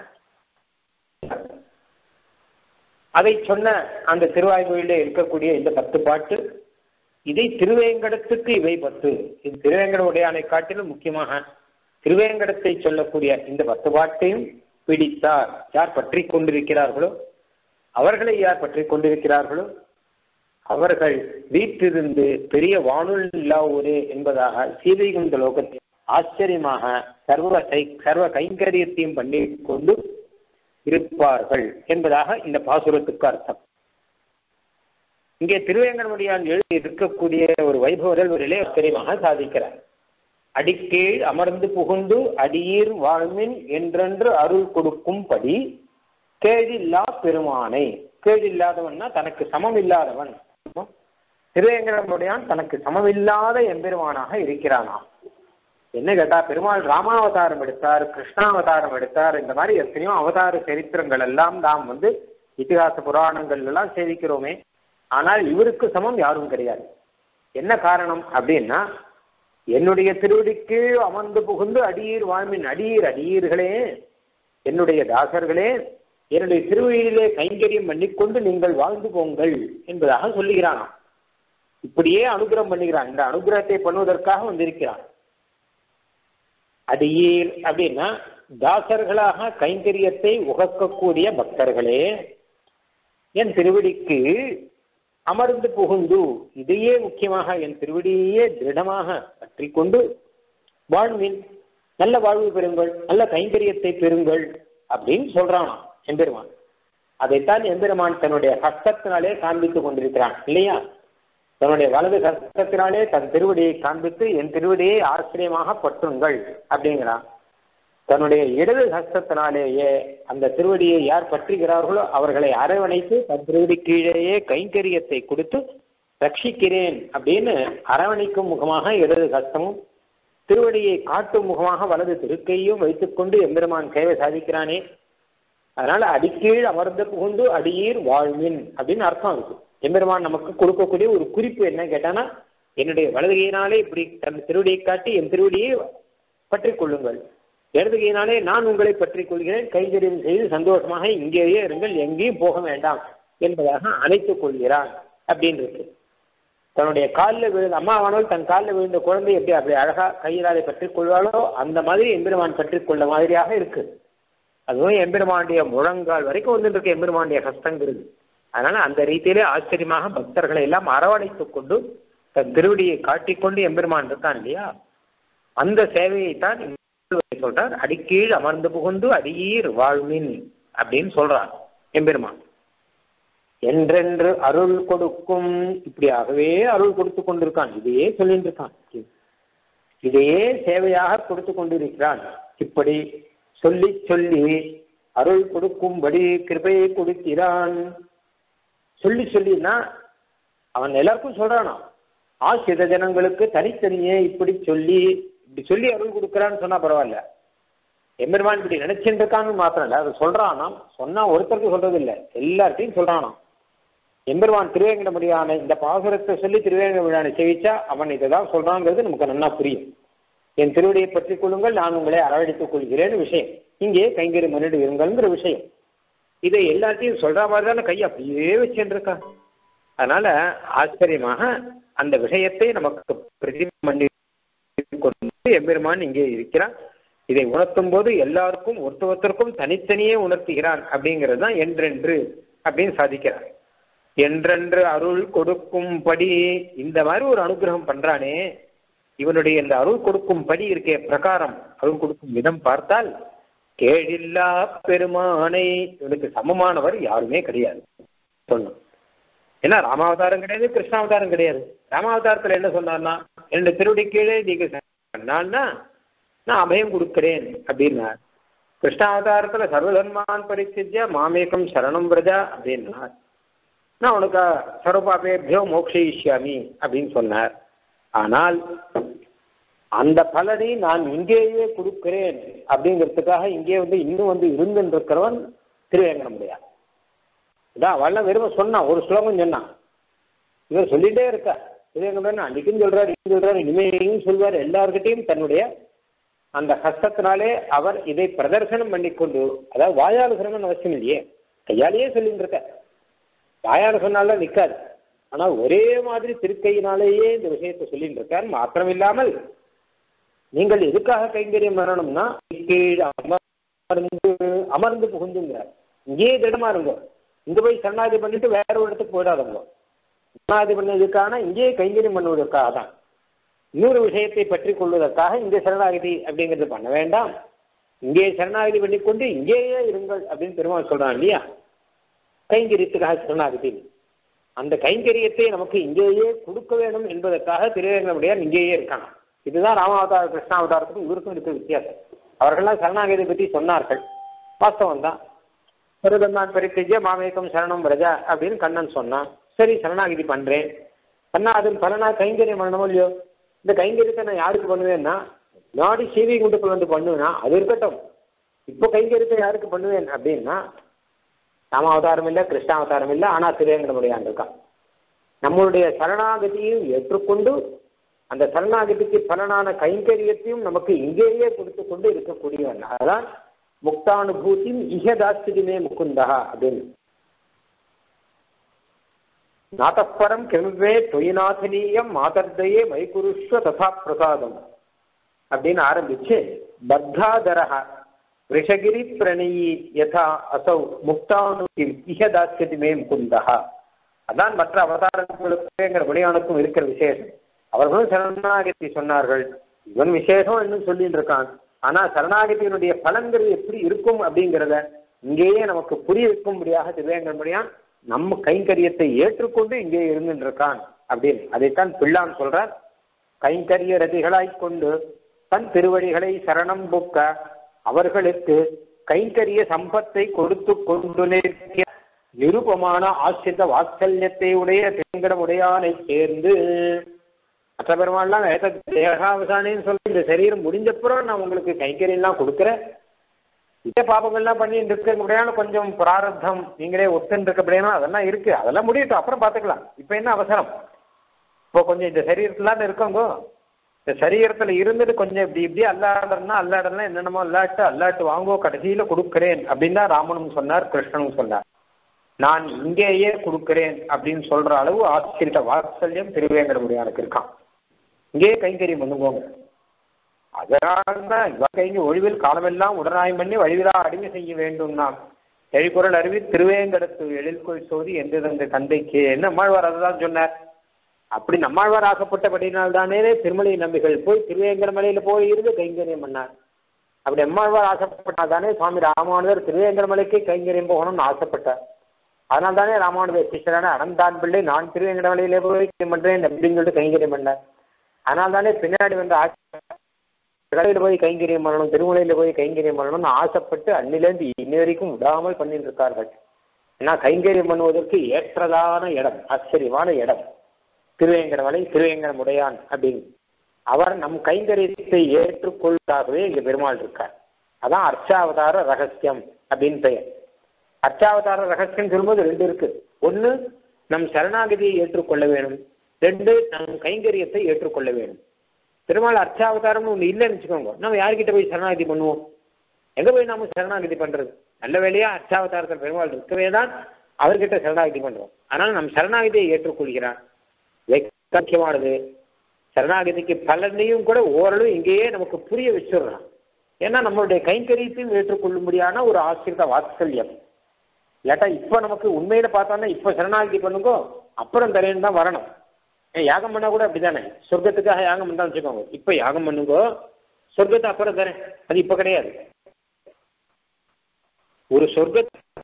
அதை சொன்ன அந்த திருவாய்மொழியில இருக்கக்கூடிய இந்த பத்து பாட்டு இதை திருவேங்கடத்துக்கு இவை பத்து இது திருவேங்கட உடையானை காட்டிலும் முக்கியமாக திருவேங்கடத்தை சொல்லக்கூடிய இந்த பத்து பாட்டையும் பிடித்தார் யார் பற்றி கொண்டிருக்கிறார்களோ அவர்களை யார் பற்றி கொண்டிருக்கிறார்களோ அவர்கள் வீட்டிலிருந்து பெரிய வானுள் இல்லா ஊரே என்பதாக சீதைகுந்த லோகத்தில் ஆச்சரியமாக சர்வ சர்வ கைங்கரியத்தையும் பண்ணி கொண்டு இருப்பார்கள் என்பதாக இந்த பாசுரத்துக்கு அர்த்தம் இங்கே திருவேங்கடமுடியான் எழுதி இருக்கக்கூடிய ஒரு வைபவரிலே ஆச்சரியமாக சாதிக்கிறார் அடிக்கீழ் அமர்ந்து புகுந்து அடியீர் வாழ்மின் என்றென்று அருள் கொடுக்கும்படி கேழில்லா பெருமானை கேழில்லாதவன்னா தனக்கு சமம் இல்லாதவன் திருவேங்கடமுடையான் தனக்கு சமமில்லாத எம்பெருமானாக இருக்கிறானாம் என்ன கேட்டா பெருமாள் ராமாவதாரம் எடுத்தார் கிருஷ்ணாவதாரம் எடுத்தார் இந்த மாதிரி எத்தனையோ அவதார சரித்திரங்கள் எல்லாம் நாம் வந்து இத்திகாச புராணங்கள் எல்லாம் சேவிக்கிறோமே ஆனால் இவருக்கு சமம் யாரும் கிடையாது என்ன காரணம் அப்படின்னா என்னுடைய திருவடிக்கு அமர்ந்து புகுந்து அடியீர் வாழ்மின் அடியீர் அடியீர்களே என்னுடைய தாசர்களே என்னுடைய திருவழியிலே கைங்கரியம் பண்ணிக்கொண்டு நீங்கள் வாழ்ந்து போங்கள் என்பதாக சொல்லுகிறானாம் இப்படியே அனுகிரகம் பண்ணுகிறான் இந்த அனுகிரகத்தை பண்ணுவதற்காக வந்திருக்கிறான் அடியீர் அப்படின்னா தாசர்களாக கைங்கரியத்தை உகக்கக்கூடிய பக்தர்களே என் திருவடிக்கு அமர்ந்து புகுந்து இதையே முக்கியமாக என் திருவடியே திருடமாக பற்றி கொண்டு வாழ்வின் நல்ல வாழ்வு பெறுங்கள் நல்ல கைங்கரியத்தை பெறுங்கள் அப்படின்னு சொல்றானா எம்பெருமான் அதைத்தான் எம்பெருமான் தன்னுடைய ஹஸ்தத்தினாலே காண்பித்துக் கொண்டிருக்கிறான் இல்லையா தன்னுடைய வலது ஹஸ்தத்தினாலே தன் திருவடியை காண்பித்து என் திருவடியை ஆச்சரியமாக பற்றுங்கள் அப்படிங்கிறான் தன்னுடைய இடது ஹஸ்தத்தினாலேயே அந்த திருவடியை யார் பற்றுகிறார்களோ அவர்களை அரவணைத்து தன் திருவடி கீழேயே கைங்கரியத்தை கொடுத்து ரட்சிக்கிறேன் அப்படின்னு அரவணைக்கும் முகமாக இடது ஹஸ்தமும் திருவடியை காட்டும் முகமாக வலது திருக்கையும் வைத்துக்கொண்டு எம்பெருமான் சேவை சாதிக்கிறானே அதனால அடிக்கீழ் அமர்ந்து புகுந்து அடியீர் வாழ்வின் அப்படின்னு அர்த்தம் இருக்கு எம்பெருமான் நமக்கு கொடுக்கக்கூடிய ஒரு குறிப்பு என்ன கேட்டானா என்னுடைய வலதுகையினாலே இப்படி தன் திருவடியை காட்டி என் திருவடியை பற்றி கொள்ளுங்கள் இடதுகையினாலே நான் உங்களை பற்றி கொள்கிறேன் கைங்கரியம் செய்து சந்தோஷமாக இங்கேயே இருங்கள் எங்கேயும் போக வேண்டாம் என்பதாக அழைத்துக் கொள்கிறான் அப்படின்னு இருக்கு தன்னுடைய காலில் விழுந்த அம்மாவானவள் தன் காலில் விழுந்த குழந்தை எப்படி அப்படி அழகா கையிலாலே பற்றி கொள்வாளோ அந்த மாதிரி எம்பெருமான் பற்றி கொள்ள மாதிரியாக இருக்கு அதுவும் எம்பெருமானுடைய முழங்கால் வரைக்கும் வந்துட்டு இருக்கு எம்பெருமானுடைய கஷ்டங்கிறது அதனால அந்த ரீதியிலே ஆச்சரியமாக பக்தர்களை எல்லாம் அரவணைத்துக் கொண்டு தன் திருவடியை காட்டிக்கொண்டு எம்பெருமான் இருக்கான் இல்லையா அந்த சேவையை தான் சொல்றார் அடிக்கீழ் அமர்ந்து புகுந்து அடியீர் வாழ்மின் அப்படின்னு சொல்றார் எம்பெருமான் என்றென்று அருள் கொடுக்கும் இப்படியாகவே அருள் கொடுத்து கொண்டிருக்கான் இதையே சொல்லிட்டு இருக்கான் இதையே சேவையாக கொடுத்து கொண்டிருக்கிறான் இப்படி சொல்லி சொல்லி அருள் கொடுக்கும்படி கிருபையை கொடுக்கிறான் சொல்லி சொல்லினா அவன் எல்லாருக்கும் சொல்றானா ஆசிரித ஜனங்களுக்கு தனித்தனியே இப்படி சொல்லி இப்படி சொல்லி அருள் கொடுக்குறான்னு சொன்னா பரவாயில்ல எம்பெருமான் இப்படி நினைச்சுட்டு இருக்கான்னு மாத்திரம் இல்ல அதை சொல்றானாம் சொன்னா ஒருத்தருக்கு சொல்றது இல்ல எல்லார்ட்டையும் சொல்றானாம் எம்பெருமான் திருவேங்கடமுடியான இந்த பாசுரத்தை சொல்லி திருவேங்கடமுடியான செவிச்சா அவன் இதை தான் சொல்றாங்கிறது நமக்கு நல்லா புரியும் என் திருவடியை பற்றி கொள்ளுங்கள் நான் உங்களை அரவணைத்துக் கொள்கிறேன்னு விஷயம் இங்கே கைங்கரியம் பண்ணிட்டு இருங்கள்ங்கிற விஷயம் இதை எல்லாத்தையும் சொல்ற மாதிரி தானே கை அப்படியே வச்சுருக்கா அதனால ஆச்சரியமாக அந்த விஷயத்தை நமக்கு பிரதி பண்ணி கொண்டு எம்பெருமான் இங்கே இருக்கிறான் இதை உணர்த்தும் போது எல்லாருக்கும் ஒருத்தருக்கும் தனித்தனியே உணர்த்துகிறான் அப்படிங்கிறது தான் என்றென்று அப்படின்னு சாதிக்கிறார் என்றென்று அருள் கொடுக்கும்படி இந்த மாதிரி ஒரு அனுகிரகம் பண்றானே இவனுடைய இந்த அருள் கொடுக்கும் படி இருக்கே பிரகாரம் அருள் கொடுக்கும் விதம் பார்த்தால் கேழில்லா பெருமானை இவனுக்கு சமமானவர் யாருமே கிடையாது சொன்னோம் ஏன்னா ராமாவதாரம் கிடையாது கிருஷ்ணாவதாரம் கிடையாது ராமாவதாரத்துல என்ன சொன்னார்னா என்னுடைய திருவடி கீழே நீங்க பண்ணான்னா நான் அபயம் கொடுக்கிறேன் அப்படின்னார் கிருஷ்ணாவதாரத்துல சர்வதர்மான் பரிசித்திய மாமேகம் சரணம் பிரஜா அப்படின்னார் நான் உனக்கு சர்வபாபேபியோ மோக்ஷயிஷ்யாமி அப்படின்னு சொன்னார் ஆனால் அந்த பலனை நான் இங்கேயே கொடுக்கிறேன் அப்படிங்கிறதுக்காக இங்கே வந்து இன்னும் வந்து இருந்துன்னு இருக்கிறவன் திருவேங்கடமுடியார் இதான் அவள்லாம் வெறும் சொன்னான் ஒரு ஸ்லோகம் சொன்னான் இவர் சொல்லிட்டே இருக்கா திருவேங்கடன் அன்னைக்கும் சொல்றாரு இன்னும் சொல்றாரு இனிமேலும் சொல்வார் எல்லார்கிட்டையும் தன்னுடைய அந்த கஷ்டத்தினாலே அவர் இதை பிரதர்சனம் பண்ணிக்கொண்டு அதாவது வாயால் சொல்லணும்னு அவசியம் இல்லையே கையாலேயே சொல்லிட்டு இருக்க வாயால் சொன்னாலும் நிற்காது ஆனால் ஒரே மாதிரி திருக்கையினாலேயே இந்த விஷயத்தை சொல்லிட்டு இருக்கார் மாத்திரம் இல்லாமல் நீங்கள் எதுக்காக கைங்கரியம் வரணும்னா கீழ் அமர்ந்து அமர்ந்து புகுந்துங்கிறார் இங்கேயே திடமா இருங்க இங்க போய் சரணாதி பண்ணிட்டு வேற ஒரு இடத்துக்கு போயிடாதவங்க சரணாதி பண்ணதுக்கான இங்கேயே கைங்கரியம் பண்ணுவதற்காக தான் இன்னொரு விஷயத்தை பற்றி கொள்வதற்காக இங்கே சரணாகதி அப்படிங்கிறது பண்ண வேண்டாம் இங்கே சரணாகதி பண்ணிக்கொண்டு இங்கேயே இருங்கள் அப்படின்னு பெருமாள் சொல்றான் இல்லையா கைங்கரியத்துக்காக சரணாகதி அந்த கைங்கரியத்தை நமக்கு இங்கேயே கொடுக்க வேண்டும் என்பதற்காக திருவேங்கடமுடியார் இங்கேயே இருக்காங்க இதுதான் ராமாவதார கிருஷ்ணாவதாரத்துக்கும் இவருக்கும் இருக்க வித்தியாசம் அவர்கள்லாம் சரணாகதி பற்றி சொன்னார்கள் வாஸ்தவம் தான் பருதந்தான் பரித்தஜ மாமேக்கம் சரணம் பிரஜா அப்படின்னு கண்ணன் சொன்னான் சரி சரணாகதி பண்றேன் பண்ணா அதன் பலனா கைங்கரியம் பண்ணணுமோ இல்லையோ இந்த கைங்கரியத்தை நான் யாருக்கு பண்ணுவேன்னா நாடி சீவி குண்டுக்குள் வந்து பண்ணுவேன்னா அது இருக்கட்டும் இப்போ கைங்கரியத்தை யாருக்கு பண்ணுவேன் அப்படின்னா ராமாவதாரம் இல்லை கிருஷ்ணாவதாரம் இல்லை ஆனால் திருவேங்கடமுடியான் இருக்கான் நம்மளுடைய சரணாகதியையும் ஏற்றுக்கொண்டு அந்த சரணாகதிக்கு பலனான கைங்கரியத்தையும் நமக்கு இங்கேயே கொடுத்து கொண்டு இருக்கக்கூடியவன் அதான் முக்தானுபூதியும் இஹதாஸ்திரிமே முகுந்தா அப்படின்னு நாத்தப்பரம் கிருவே தொய்நாதனீயம் மாதர்தயே மைகுருஷ்வ ததா பிரசாதம் அப்படின்னு ஆரம்பிச்சு பத்தாதரஹ ரிஷகிரி பிரணயி யதா அசௌ முக்தானுகிம் இஹதாஸ்யதி மே முகுந்தா அதான் மற்ற அவதாரங்களுக்குங்கிற முடியானுக்கும் இருக்கிற விசேஷம் அவர்களும் சரணாகதி சொன்னார்கள் இவன் விசேஷம் இன்னும் சொல்லிட்டு இருக்கான் ஆனா சரணாகதியினுடைய பலன்கள் எப்படி இருக்கும் அப்படிங்கிறத இங்கேயே நமக்கு புரிய வைக்கும்படியாக திருவேங்கன்படியான் நம்ம கைங்கரியத்தை ஏற்றுக்கொண்டு இங்கே இருந்துட்டு இருக்கான் அப்படின்னு அதைத்தான் பிள்ளான் சொல்றார் கைங்கரிய ரதிகளாய் கொண்டு தன் திருவடிகளை சரணம் புக்க அவர்களுக்கு கைங்கரிய சம்பத்தை கொடுத்து கொண்டு நிற்கிற நிருபமான ஆசிரித வாத்சல்யத்தை உடைய தேங்கடமுடையானை சேர்ந்து மற்ற பெருமாள்லாம் தேகாவசானின்னு சொல்லி இந்த சரீரம் முடிஞ்சப்புறம் நான் உங்களுக்கு கைங்கரியெல்லாம் கொடுக்குறேன் இதே பாபங்கள்லாம் பண்ணிட்டு இருக்க முடியாது கொஞ்சம் பிராரப்தம் நீங்களே ஒத்துன்னு இருக்க அதெல்லாம் இருக்கு அதெல்லாம் முடியட்டும் அப்புறம் பார்த்துக்கலாம் இப்போ என்ன அவசரம் இப்போ கொஞ்சம் இந்த சரீரத்துல இருக்கோங்க இந்த சரீரத்துல இருந்துட்டு கொஞ்சம் இப்படி இப்படி அல்லாடனா அல்லாடனா என்னென்னமோ அல்லாட்டு அல்லாட்டு வாங்கோ கடைசியில கொடுக்குறேன் அப்படின்னு தான் ராமனும் சொன்னார் கிருஷ்ணனும் சொன்னார் நான் இங்கேயே கொடுக்குறேன் அப்படின்னு சொல்ற அளவு ஆசிரித்த வாத்சல்யம் திருவேங்கடமுடியானுக்கு இருக்கான் இங்கேயே கைங்கரியம் பண்ணுவோங்க அதனால்தான் இவன் கைங்க ஒழிவில் காலமெல்லாம் உடனாயம் பண்ணி வழிவிழா அடிமை செய்ய வேண்டும் நாம் எழிக்குரல் அருவி திருவேங்கடத்து எழில்கொள் சோதி எந்த தந்த தந்தைக்கு என்ன நம்மாழ்வார் அதுதான் சொன்னார் அப்படி நம்மாழ்வார் ஆக்கப்பட்டபடினால் தானே திருமலை நம்பிகள் போய் திருவேங்கட மலையில போய் இருந்து கைங்கரியம் பண்ணார் அப்படி எம்மாழ்வார் ஆசைப்பட்டால் தானே சுவாமி ராமானுஜர் திருவேங்கட மலைக்கு கைங்கரியம் போகணும்னு ஆசைப்பட்டார் அதனால் தானே ராமானுஜர் சிஷ்யரான அனந்தான் பிள்ளை நான் திருவேங்கட மலையிலே போய் பண்றேன் அப்படின்னு சொல்லிட்டு கைங்கரியம் பண்ணார் அதனால் தானே பின்னாடி வந்து ஆட்சி கடையில் போய் கைங்கரியம் பண்ணணும் திருமலையில் போய் கைங்கரியம் பண்ணணும்னு ஆசைப்பட்டு அன்னிலேருந்து இன்னி வரைக்கும் விடாமல் பண்ணிட்டு இருக்கார்கள் ஏன்னா கைங்கரியம் பண்ணுவதற்கு ஏற்றதான இடம் ஆச்சரியமான இடம் திருவேங்கடமலை திருவேங்கடமுடையான் அப்படின்னு அவர் நம் கைங்கரியத்தை ஏற்றுக்கொள்வதாகவே இங்க பெருமாள் இருக்கார் அதான் அர்ச்சாவதார ரகசியம் அப்படின்னு பெயர் அர்ச்சாவதார ரகசியம் சொல்லும்போது ரெண்டு இருக்கு ஒன்று நம் சரணாகதியை ஏற்றுக்கொள்ள வேணும் ரெண்டு நம் கைங்கரியத்தை ஏற்றுக்கொள்ள வேணும் பெருமாள் அர்ச்சாவதாரம்னு ஒன்று இல்லைன்னு வச்சுக்கோங்க நம்ம யார்கிட்ட போய் சரணாகதி பண்ணுவோம் எங்க போய் நாம சரணாகதி பண்றது நல்ல வேலையா அர்ச்சாவதாரத்தில் பெருமாள் இருக்கவே தான் அவர்கிட்ட சரணாகதி பண்றோம் ஆனால் நம் சரணாகதியை ஏற்றுக்கொள்கிறான் முக்கியமானது சரணாகதிக்கு பலனையும் கூட ஓரளவு இங்கேயே நமக்கு புரிய வச்சிடுறான் ஏன்னா நம்மளுடைய கைங்கரியத்தையும் ஏற்றுக்கொள்ளும்படியான ஒரு ஆசிரித வாத்சல்யம் இல்லாட்டா இப்ப நமக்கு உண்மையில பார்த்தோம்னா இப்ப சரணாகதி பண்ணுங்கோ அப்புறம் தரேன்னு தான் வரணும் ஏன் யாகம் பண்ணா கூட அப்படிதானே சொர்க்கத்துக்காக யாகம் பண்ணா வச்சுக்கோங்க இப்ப யாகம் பண்ணுங்கோ சொர்க்கத்தை அப்புறம் தரேன் அது இப்ப கிடையாது ஒரு சொர்க்க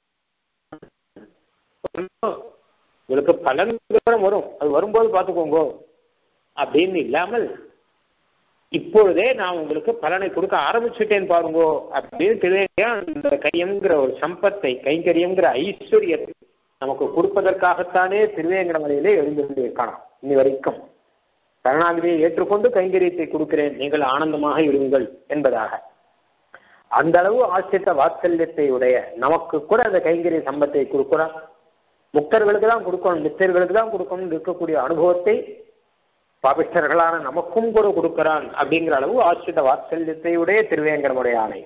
உங்களுக்கு பலன் வரும் அது வரும்போது பார்த்துக்கோங்க அப்படின்னு இல்லாமல் இப்பொழுதே நான் உங்களுக்கு பலனை கொடுக்க ஆரம்பிச்சுட்டேன் பாருங்கோ அப்படின்னு தெரியா அந்த கையங்கிற ஒரு சம்பத்தை கைங்கரியங்கிற ஐஸ்வர்யத்தை நமக்கு கொடுப்பதற்காகத்தானே திருவேங்கடமலையிலே எழுந்திருக்கானாம் இன்னி வரைக்கும் கருணாநிதியை ஏற்றுக்கொண்டு கைங்கரியத்தை கொடுக்கிறேன் நீங்கள் ஆனந்தமாக இருங்கள் என்பதாக அந்த அளவு ஆசிரித்த வாத்சல்யத்தை உடைய நமக்கு கூட அந்த கைங்கரிய சம்பத்தை கொடுக்கிறான் முக்தர்களுக்கு தான் கொடுக்கணும் மித்தர்களுக்கு தான் கொடுக்கணும் இருக்கக்கூடிய அனுபவத்தை பாபிஷ்டர்களான நமக்கும் கூட கொடுக்கிறான் அப்படிங்கிற அளவு ஆசிரித வாத்சல்யத்தை உடைய திருவேங்கடமுடைய ஆணை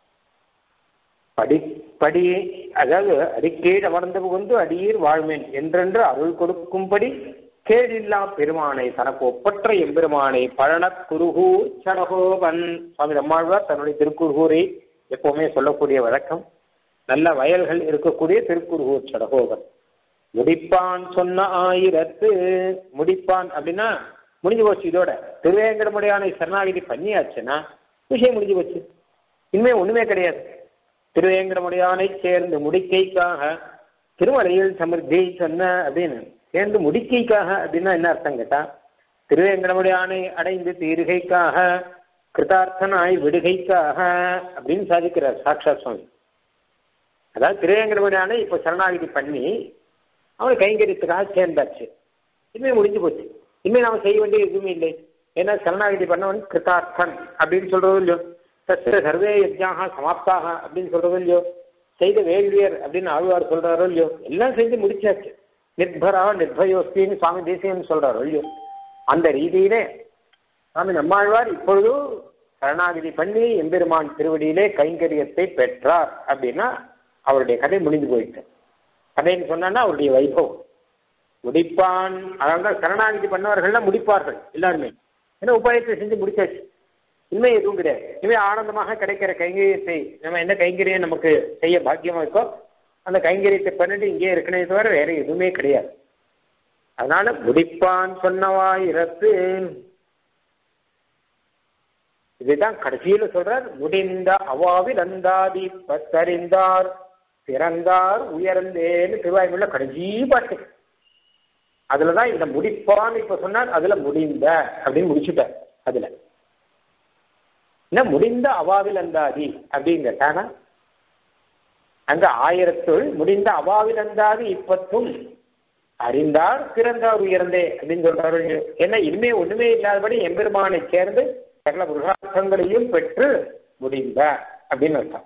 படி படி அதாவது அடிக்கீழ் அமர்ந்து புகுந்து அடியீர் வாழ்மேன் என்றென்று அருள் கொடுக்கும்படி கேடில்லா பெருமானை தனக்கு ஒப்பற்ற எம்பெருமானை பழன குருகூர் சடகோபன் சுவாமி நம்மாழ்வார் தன்னுடைய திருக்குருகூரை எப்பவுமே சொல்லக்கூடிய வழக்கம் நல்ல வயல்கள் இருக்கக்கூடிய திருக்குருகூர் சடகோபன் முடிப்பான் சொன்ன ஆயிரத்து முடிப்பான் அப்படின்னா முடிஞ்சு போச்சு இதோட திருவேங்கடமுடையானை சரணாகிதி பண்ணியாச்சுன்னா விஷயம் முடிஞ்சு போச்சு இனிமே ஒண்ணுமே கிடையாது திருவேங்கடமுடையானை சேர்ந்து முடிக்கைக்காக திருமலையில் சமிருத்தி சொன்ன அப்படின்னு சேர்ந்து முடிக்கைக்காக அப்படின்னா என்ன அர்த்தம் கேட்டா திருவேங்கடமுடையானை அடைந்து தீர்கைக்காக கிருதார்த்தனாய் விடுகைக்காக அப்படின்னு சாதிக்கிறார் சாட்சாத் சுவாமி அதாவது திருவேங்கடமுடையானை இப்ப சரணாகிதி பண்ணி அவன் கைங்கரியத்துக்காக சேர்ந்தாச்சு இனிமே முடிஞ்சு போச்சு இனிமே நாம செய்ய வேண்டிய எதுவுமே இல்லை ஏன்னா சரணாகிதி பண்ணவன் கிருதார்த்தன் அப்படின்னு சொல்றது இல்லையோ தஸ்ய சர்வே யஜ்யாக சமாப்தாக அப்படின்னு சொல்றது இல்லையோ செய்த வேள்வியர் அப்படின்னு ஆழ்வார் சொல்றாரோ இல்லையோ எல்லாம் செஞ்சு முடிச்சாச்சு நிர்பரா நிர்பயோஸ்தின்னு சுவாமி தேசியம் சொல்றாரோ இல்லையோ அந்த ரீதியிலே சுவாமி நம்மாழ்வார் இப்பொழுது சரணாகிதி பண்ணி எம்பெருமான் திருவடியிலே கைங்கரியத்தை பெற்றார் அப்படின்னா அவருடைய கதை முடிந்து போயிட்டு கதைன்னு சொன்னா அவருடைய வைபவம் முடிப்பான் அதாவது சரணாகிதி பண்ணவர்கள்லாம் முடிப்பார்கள் எல்லாருமே ஏன்னா உபாயத்தை செஞ்சு முடிச்சாச்சு இனிமே எதுவும் கிடையாது இனிமே ஆனந்தமாக கிடைக்கிற கைங்கரியத்தை நம்ம என்ன கைங்கரியம் நமக்கு செய்ய பாக்கியமா இருக்கோ அந்த கைங்கரியத்தை பண்ணிட்டு இங்கே இருக்கனே தவிர வேற எதுவுமே கிடையாது அதனால முடிப்பான் சொன்னவாயிரத்து இதுதான் கடைசியில சொல்றார் முடிந்த அவாவில் அந்தாதி பத்தறிந்தார் பிறந்தார் உயர்ந்தேன்னு திருவாய்மொழியில கடைசி பாட்டு அதுலதான் இந்த முடிப்பான்னு இப்ப சொன்னார் அதுல முடிந்த அப்படின்னு முடிச்சுட்டார் அதுல என்ன முடிந்த அவாவில் அந்தாதி அப்படின்னு கேட்டானா அங்க ஆயிரத்துள் முடிந்த அவாவில் அந்தாதி இப்பத்தும் அறிந்தார் பிறந்தார் உயர்ந்தே அப்படின்னு சொல்றாரு ஏன்னா இனிமே ஒண்ணுமே இல்லாதபடி எம்பெருமானை சேர்ந்து சகல புருஷார்த்தங்களையும் பெற்று முடிந்த அப்படின்னு அர்த்தம்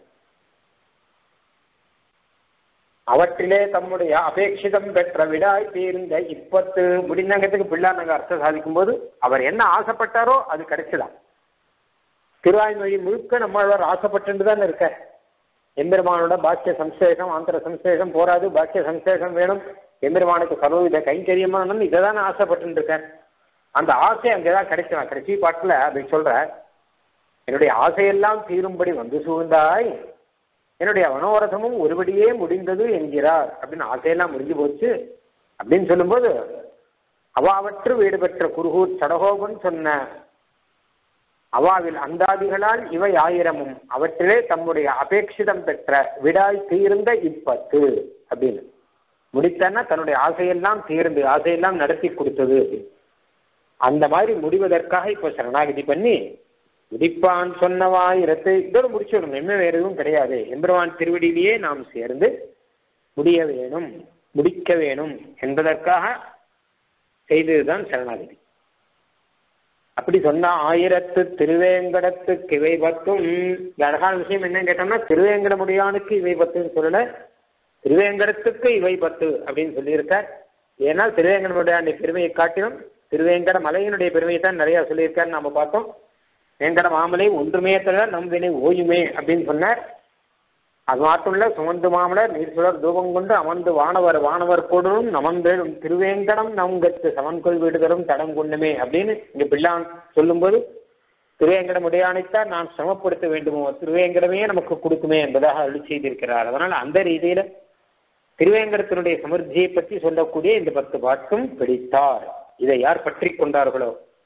அவற்றிலே தம்முடைய அபேட்சிதம் பெற்ற விடாய் தீர்ந்த இப்பத்து முடிந்தங்கத்துக்கு பிள்ளானங்க அர்த்தம் சாதிக்கும் போது அவர் என்ன ஆசைப்பட்டாரோ அது கிடைச்சுதான் திருவாய்மொழி முழுக்க நம்மளவர் ஆசைப்பட்டு தான் இருக்க எம்பெருமானோட பாக்கிய சம்சேஷம் ஆந்திர சம்சேஷம் போராது பாக்கிய சம்சேஷம் வேணும் எம்பெருமானுக்கு சர்வவித கைங்கரியமானு இதை தான் ஆசைப்பட்டு இருக்கேன் அந்த ஆசை அங்கேதான் கிடைக்கலாம் கடைசி பாட்டுல அப்படி சொல்ற என்னுடைய ஆசையெல்லாம் தீரும்படி வந்து சூழ்ந்தாய் என்னுடைய மனோரதமும் ஒருபடியே முடிந்தது என்கிறார் அப்படின்னு ஆசையெல்லாம் முடிஞ்சு போச்சு அப்படின்னு சொல்லும்போது அவாவற்று வீடு பெற்ற குருகூர் சடகோபன் சொன்ன அவாவில் அந்தாதிகளால் இவை ஆயிரமும் அவற்றிலே தம்முடைய அபேட்சிதம் பெற்ற விடாய் தீர்ந்த இப்பத்து அப்படின்னு முடித்தன்னா தன்னுடைய ஆசையெல்லாம் தீர்ந்து ஆசையெல்லாம் நடத்தி கொடுத்தது அந்த மாதிரி முடிவதற்காக இப்ப சரணாகதி பண்ணி முடிப்பான் சொன்னவாயிரத்தை இதோடு முடிச்சிடணும் என்ன வேற எதுவும் கிடையாது எம்பெருமான் திருவடியிலேயே நாம் சேர்ந்து முடிய வேணும் முடிக்க வேணும் என்பதற்காக செய்ததுதான் சரணாகதி அப்படி சொன்னா ஆயிரத்து திருவேங்கடத்துக்கு இவை பத்தும் அழகான விஷயம் என்னன்னு கேட்டோம்னா திருவேங்கடமுடியானுக்கு இவை பத்துன்னு சொல்லல திருவேங்கடத்துக்கு இவை பத்து அப்படின்னு சொல்லியிருக்கார் ஏன்னா திருவேங்கடமுடியானுடைய பெருமையை காட்டிலும் திருவேங்கட மலையினுடைய பெருமையை தான் நிறைய சொல்லியிருக்காருன்னு நாம பார்த்தோம் வேங்கட மாமலை ஒன்றுமே தர நம் வினை ஓயுமே அப்படின்னு சொன்னார் அது மட்டும் இல்ல சுமந்து மாமலர் நீர்சுடர் தூபம் கொண்டு அமர்ந்து வானவர் வானவர் கொடுனும் நமந்தேடும் திருவேங்கடம் நம்கத்து சமன்கொள் வீடுதரும் தடம் கொண்டுமே அப்படின்னு இங்க பிள்ளான் சொல்லும்போது திருவேங்கடம் உடையானைத்தான் நாம் சிரமப்படுத்த வேண்டுமோ திருவேங்கடமே நமக்கு கொடுக்குமே என்பதாக அருள் செய்திருக்கிறார் அதனால் அந்த ரீதியில திருவேங்கடத்தினுடைய சமிருத்தியை பற்றி சொல்லக்கூடிய இந்த பத்து பாட்டும் பிடித்தார் இதை யார் பற்றி கொண்டார்களோ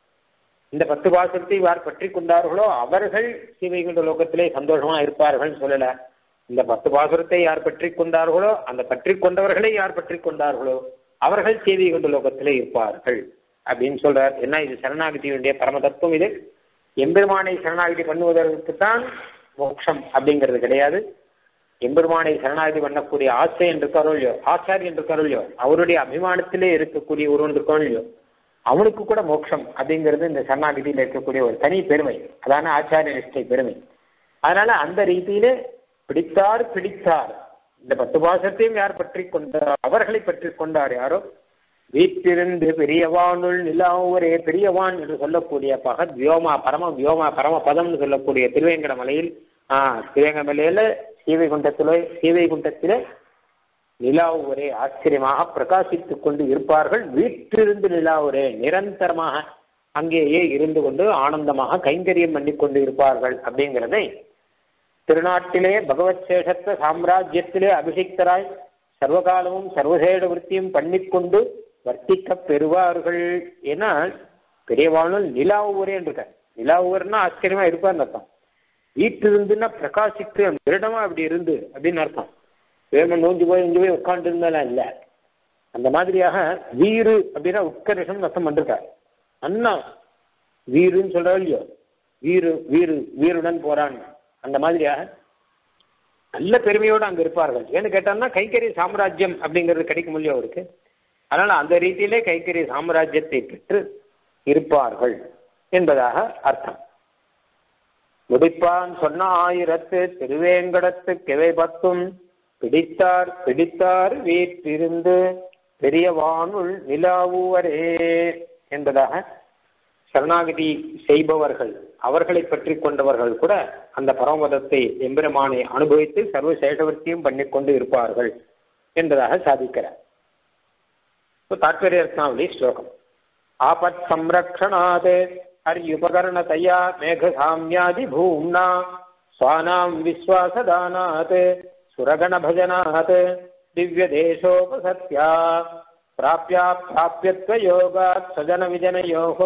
இந்த பத்து பாசத்தை யார் பற்றி கொண்டார்களோ அவர்கள் சீவைகுண்ட லோகத்திலே சந்தோஷமா இருப்பார்கள் சொல்லல இந்த பத்து பாசுரத்தை யார் பற்றி கொண்டார்களோ அந்த பற்றி கொண்டவர்களை யார் பற்றி கொண்டார்களோ அவர்கள் சேவை கொண்ட லோகத்திலே இருப்பார்கள் அப்படின்னு சொல்றார் என்ன இது சரணாகதியுடைய பரம தத்துவம் இது எம்பெருமானை சரணாகதி பண்ணுவதற்கு தான் மோட்சம் அப்படிங்கிறது கிடையாது எம்பெருமானை சரணாகதி பண்ணக்கூடிய ஆசிரியன் இருக்காரோ இல்லையோ ஆச்சாரியன் இருக்காரோ இல்லையோ அவருடைய அபிமானத்திலே இருக்கக்கூடிய ஒருவன் இருக்காரோ இல்லையோ அவனுக்கு கூட மோட்சம் அப்படிங்கிறது இந்த சரணாகதியில் இருக்கக்கூடிய ஒரு தனி பெருமை அதான ஆச்சாரிய நிஷ்டை பெருமை அதனால அந்த ரீதியிலே பிடித்தார் பிடித்தார் இந்த பத்து பாசத்தையும் யார் பற்றி கொண்டார் அவர்களை பற்றி கொண்டார் யாரோ வீட்டிலிருந்து பெரியவானுள் நிலாவரே பெரியவான் என்று சொல்லக்கூடிய பகத் வியோமா பரம வியோமா பரம பதம்னு சொல்லக்கூடிய திருவேங்கட மலையில் ஆஹ் திருவேங்கட மலையில சீவைகுண்டத்திலே சீவைகுண்டத்திலே நிலாவு ஒரே ஆச்சரியமாக பிரகாசித்துக் கொண்டு இருப்பார்கள் வீட்டிலிருந்து நிலா ஒரே நிரந்தரமாக அங்கேயே இருந்து கொண்டு ஆனந்தமாக கைங்கரியம் பண்ணி கொண்டு இருப்பார்கள் அப்படிங்கிறதை திருநாட்டிலே பகவத் சேஷத்த சாம்ராஜ்யத்திலே அபிஷிக்தராய் சர்வகாலமும் சர்வசேட விற்த்தியும் பண்ணிக்கொண்டு வர்த்திக்க பெறுவார்கள் ஏன்னா பெரியவானும் நிலாவுவரே இருக்க நிலாவுவர்னா ஆச்சரியமா இருப்பார்னு அர்த்தம் வீட்டிலிருந்துன்னா பிரகாசித்து திருடமா அப்படி இருந்து அப்படின்னு அர்த்தம் வேமன் நோஞ்சு போய் இங்கே போய் உட்காந்து இருந்தாலும் இல்லை அந்த மாதிரியாக வீரு அப்படின்னா உட்கரிஷம் அர்த்தம் பண்ணிருக்கார் அண்ணா வீருன்னு சொல்றாரு இல்லையோ வீரு வீரு வீருடன் போறான் அந்த மாதிரியாக நல்ல பெருமையோடு அங்க இருப்பார்கள் ஏன்னு கேட்டான்னா கைக்கறி சாம்ராஜ்யம் அப்படிங்கிறது கிடைக்க முடியும் அவருக்கு அதனால அந்த ரீதியிலே கைக்கறி சாம்ராஜ்யத்தை பெற்று இருப்பார்கள் என்பதாக அர்த்தம் முடிப்பான் சொன்ன ஆயிரத்து திருவேங்கடத்து கிளை பத்தும் பிடித்தார் பிடித்தார் வீட்டிருந்து பெரியவானுள் நிலாவுவரே என்பதாக சரணாகதி செய்பவர்கள் அவர்களை பற்றி கொண்டவர்கள் கூட அந்த பரமபதத்தை எம்பெருமானை அனுபவித்து சர்வ சேஷவர்த்தியும் பண்ணிக்கொண்டு இருப்பார்கள் என்பதாக சாதிக்கிறார் தாற்பயர்த்தாவளி ஸ்லோகம் ஆபத் சம்ரக்ஷணாத் ஹரியுபகரணதயா மேகசாமியாதி பூம்னா ஸ்வானாம் விஸ்வாசதானாத் சுரகணபஜனாத் திவ்யதேசோபசத்யா பிராப்யா பிராப்யத்வயோகாத் சஜனவிஜனயோः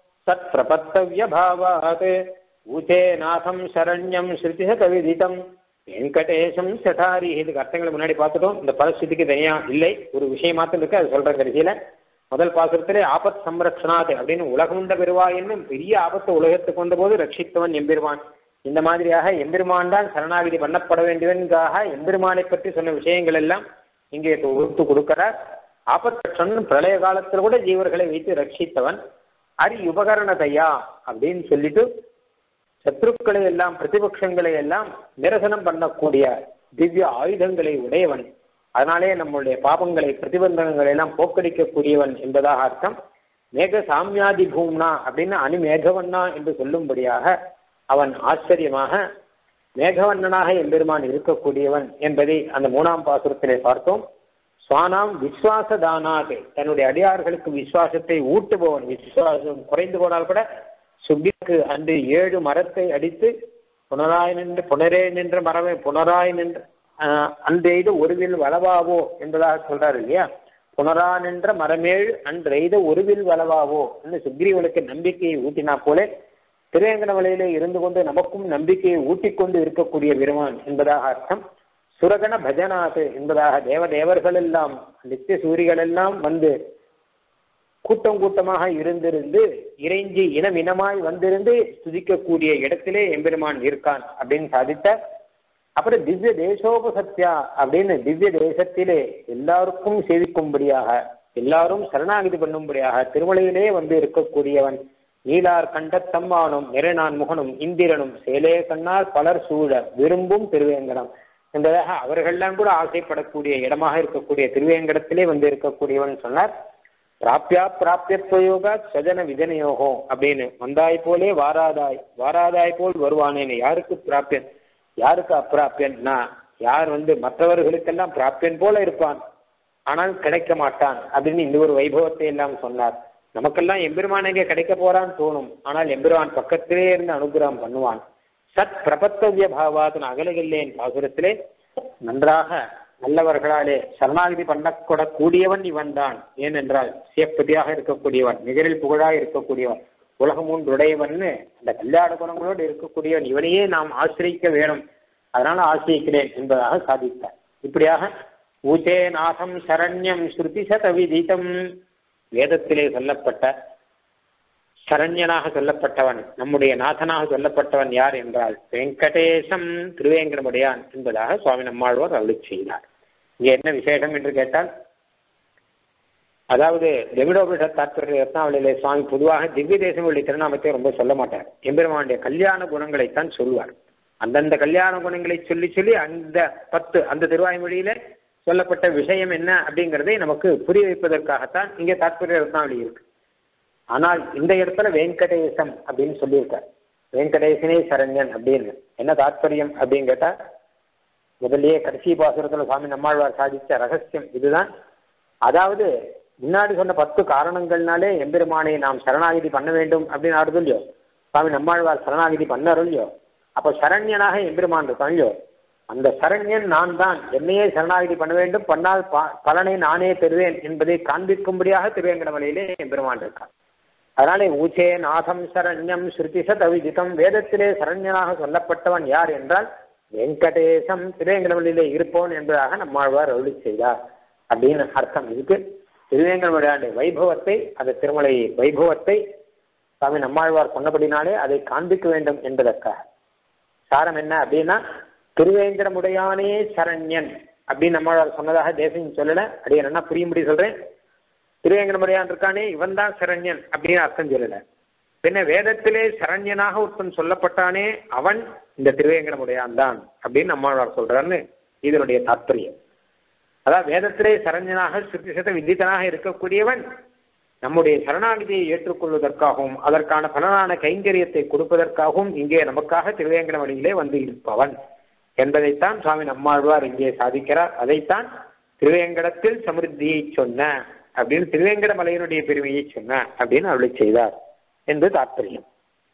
சத்பிரபத்தவியபாவாத் ஊச்சே நாதம் சரண்யம் ஸ்ருதிசதவிதிதம் வெங்கடேசம் சட்டாரி இதுக்கு அர்த்தங்களை முன்னாடி பார்த்துட்டோம் இந்த பரிசுத்திக்கு தனியா இல்லை ஒரு விஷயம் மாத்திரம் இருக்கு அது சொல்றேன் கடைசியில முதல் பாசுரத்திலே ஆபத் சம்ரக்ஷனாத் அப்படின்னு உலகமுண்ட பெருவாயின்னு பெரிய ஆபத்து உலகத்துக்கு கொண்ட போது ரட்சித்தவன் எம்பெருமான் இந்த மாதிரியாக எம்பெருமான் தான் சரணாகிதி பண்ணப்பட வேண்டியவன்காக எம்பெருமானை பற்றி சொன்ன விஷயங்கள் எல்லாம் இங்கே ஒத்து கொடுக்கிறார் ஆபத்ரட்சன் பிரளய காலத்தில் கூட ஜீவர்களை வைத்து ரட்சித்தவன் அரி உபகரணதையா அப்படின்னு சொல்லிட்டு சத்ருக்களை எல்லாம் பிரதிபக்ஷங்களை எல்லாம் நிரசனம் பண்ணக்கூடிய திவ்ய ஆயுதங்களை உடையவன் அதனாலே நம்முடைய பாபங்களை பிரதிபந்தகங்களை எல்லாம் போக்கடிக்கக்கூடியவன் என்பதாக அர்த்தம் மேக சாமியாதி பூம்னா அப்படின்னு அணி மேகவண்ணா என்று சொல்லும்படியாக அவன் ஆச்சரியமாக மேகவண்ணனாக எம்பெருமான் இருக்கக்கூடியவன் என்பதை அந்த மூணாம் பாசுரத்திலே பார்த்தோம் சுவானாம் விஸ்வாசதானாக தன்னுடைய அடியார்களுக்கு விசுவாசத்தை ஊட்டுபவன் விசுவாசம் குறைந்து போனால் கூட சுப்பிக்கு அன்று ஏழு மரத்தை அடித்து புனராய் நின்று புனரே நின்ற மரமே புனராய் நின்று அன்றெய்து ஒருவில் வளவாவோ என்பதாக சொல்றாரு இல்லையா புனரா நின்ற மரமேழு அன்றெய்த ஒருவில் வளவாவோ என்று சுக்ரீவனுக்கு நம்பிக்கையை ஊட்டினா போல திருவேங்கடமலையிலே இருந்து கொண்டு நமக்கும் நம்பிக்கையை ஊட்டிக்கொண்டு இருக்கக்கூடிய பெருமான் என்பதாக அர்த்தம் சுரகண பஜனாது என்பதாக தேவ தேவர்கள் எல்லாம் நித்திய சூரிகள் எல்லாம் வந்து கூட்டம் கூட்டமாக இருந்திருந்து இறைஞ்சி இனம் இனமாய் வந்திருந்து துதிக்கக்கூடிய இடத்திலே எம்பெருமான் இருக்கான் அப்படின்னு சாதித்த அப்புறம் திவ்ய தேசோபசத்யா அப்படின்னு திவ்ய தேசத்திலே எல்லாருக்கும் சேவிக்கும்படியாக எல்லாரும் சரணாகிதி பண்ணும்படியாக திருமலையிலே வந்து இருக்கக்கூடியவன் நீலார் கண்டத்தம்மானும் நிறைநான் முகனும் இந்திரனும் சேலே கண்ணார் பலர் சூழ விரும்பும் திருவேங்கடம் என்பதாக அவர்கள்லாம் கூட ஆசைப்படக்கூடிய இடமாக இருக்கக்கூடிய திருவேங்கடத்திலே வந்து இருக்கக்கூடியவன் சொன்னார் பிராப்தியா பிராப்தியத்வயோகா சஜன விஜனயோகம் அப்படின்னு வந்தாய் போலே வாராதாய் வாராதாய் போல் வருவானேன்னு யாருக்கு பிராப்தியன் யாருக்கு அப்பிராப்தியன்னா யார் வந்து மற்றவர்களுக்கெல்லாம் பிராப்தியன் போல இருப்பான் ஆனால் கிடைக்க மாட்டான் அப்படின்னு இந்த ஒரு வைபவத்தை எல்லாம் சொன்னார் நமக்கெல்லாம் எம்பெருமான் எங்கே கிடைக்க போறான்னு தோணும் ஆனால் எம்பெருமான் பக்கத்திலே இருந்து அனுகிரகம் பண்ணுவான் சத் பிரபத்தவிய பாவாதன் அகலகில்லேன் பாசுரத்திலே நன்றாக நல்லவர்களாலே சரணாகதி பண்ணக்கூட கூடியவன் இவன் தான் ஏனென்றால் சேப்பதியாக இருக்கக்கூடியவன் நிகரில் புகழாக இருக்கக்கூடியவன் உலகம் உடையவன்னு அந்த கல்யாண குணங்களோடு இருக்கக்கூடியவன் இவனையே நாம் ஆசிரியிக்க வேணும் அதனால ஆசிரியிக்கிறேன் என்பதாக சாதித்தார் இப்படியாக ஊச்சே நாசம் சரண்யம் ஸ்ருதி சத விதித்தம் வேதத்திலே சொல்லப்பட்ட சரண்யனாக சொல்லப்பட்டவன் நம்முடைய நாதனாக சொல்லப்பட்டவன் யார் என்றால் வெங்கடேசம் திருவேங்கடமுடையான் என்பதாக சுவாமி நம்மாழ்வார் அருளி செய்தார் இங்க என்ன விசேஷம் என்று கேட்டால் அதாவது திவிடோபிஷ தாத்பரிய ரத்னாவளியிலே சுவாமி பொதுவாக திவ்ய தேசங்களுடைய திருநாமத்தை ரொம்ப சொல்ல மாட்டார் எம்பெருமானுடைய கல்யாண குணங்களைத்தான் சொல்வார் அந்தந்த கல்யாண குணங்களை சொல்லி சொல்லி அந்த பத்து அந்த திருவாய்மொழியில சொல்லப்பட்ட விஷயம் என்ன அப்படிங்கிறதை நமக்கு புரிய வைப்பதற்காகத்தான் இங்கே தாத்பரிய ரத்னாவளி இருக்கு ஆனால் இந்த இடத்துல வெங்கடேசம் அப்படின்னு சொல்லியிருக்கார் வெங்கடேசனே சரண்யன் அப்படின்னு என்ன தாத்பரியம் அப்படின்னு கேட்டா முதல்லயே கடைசி பாசுரத்துல சுவாமி நம்மாழ்வார் சாதிச்ச ரகசியம் இதுதான் அதாவது முன்னாடி சொன்ன பத்து காரணங்கள்னாலே எம்பெருமானை நாம் சரணாகிதி பண்ண வேண்டும் அப்படின்னு ஆடுது இல்லையோ சுவாமி நம்மாழ்வார் சரணாகிதி பண்ணாரோ இல்லையோ அப்ப சரண்யனாக எம்பெருமான் இருக்கான் இல்லையோ அந்த சரண்யன் நான் தான் என்னையே சரணாகிதி பண்ண வேண்டும் பண்ணால் பலனை நானே பெறுவேன் என்பதை காண்பிக்கும்படியாக திருவேங்கடமலையிலே எம்பெருமான் இருக்கான் அதனாலே ஊச்சே நாதம் சரண்யம் ஸ்ருதி சதவிஜிதம் வேதத்திலே சரண்யனாக சொல்லப்பட்டவன் யார் என்றால் வெங்கடேசம் திருவேங்கடமலையிலே இருப்போன் என்பதாக நம்மாழ்வார் அருளி செய்தார் அப்படின்னு அர்த்தம் இதுக்கு திருவேங்கடமலையாண்டு வைபவத்தை அந்த திருமலை வைபவத்தை சுவாமி நம்மாழ்வார் சொன்னபடினாலே அதை காண்பிக்க வேண்டும் என்பதற்காக சாரம் என்ன அப்படின்னா திருவேங்கடமுடையானே சரண்யன் அப்படின்னு நம்மாழ்வார் சொன்னதாக தேசம் சொல்லல அது என்ன புரியும்படி சொல்றேன் திருவேங்கடமுடையான் இருக்கானே இவன் தான் சரண்யன் அப்படின்னு அர்த்தம் சொல்லல பின்ன வேதத்திலே சரண்யனாக ஒருத்தன் சொல்லப்பட்டானே அவன் இந்த திருவேங்கடமுடையான் தான் அப்படின்னு நம்மாழ்வார் சொல்றான்னு இதனுடைய தாற்பயம் அதாவது வேதத்திலே சரண்யனாக சுத்திசத விதித்தனாக இருக்கக்கூடியவன் நம்முடைய சரணாகிதியை ஏற்றுக்கொள்வதற்காகவும் அதற்கான பலனான கைங்கரியத்தை கொடுப்பதற்காகவும் இங்கே நமக்காக திருவேங்கடமணியிலே வந்து இருப்பவன் என்பதைத்தான் சுவாமி நம்மாழ்வார் இங்கே சாதிக்கிறார் அதைத்தான் திருவேங்கடத்தில் சமிருத்தியை சொன்ன அப்படின்னு திருவேங்கடமலையினுடைய பெருமையை சொன்ன அப்படின்னு அருளை செய்தார் என்று தாற்பயம்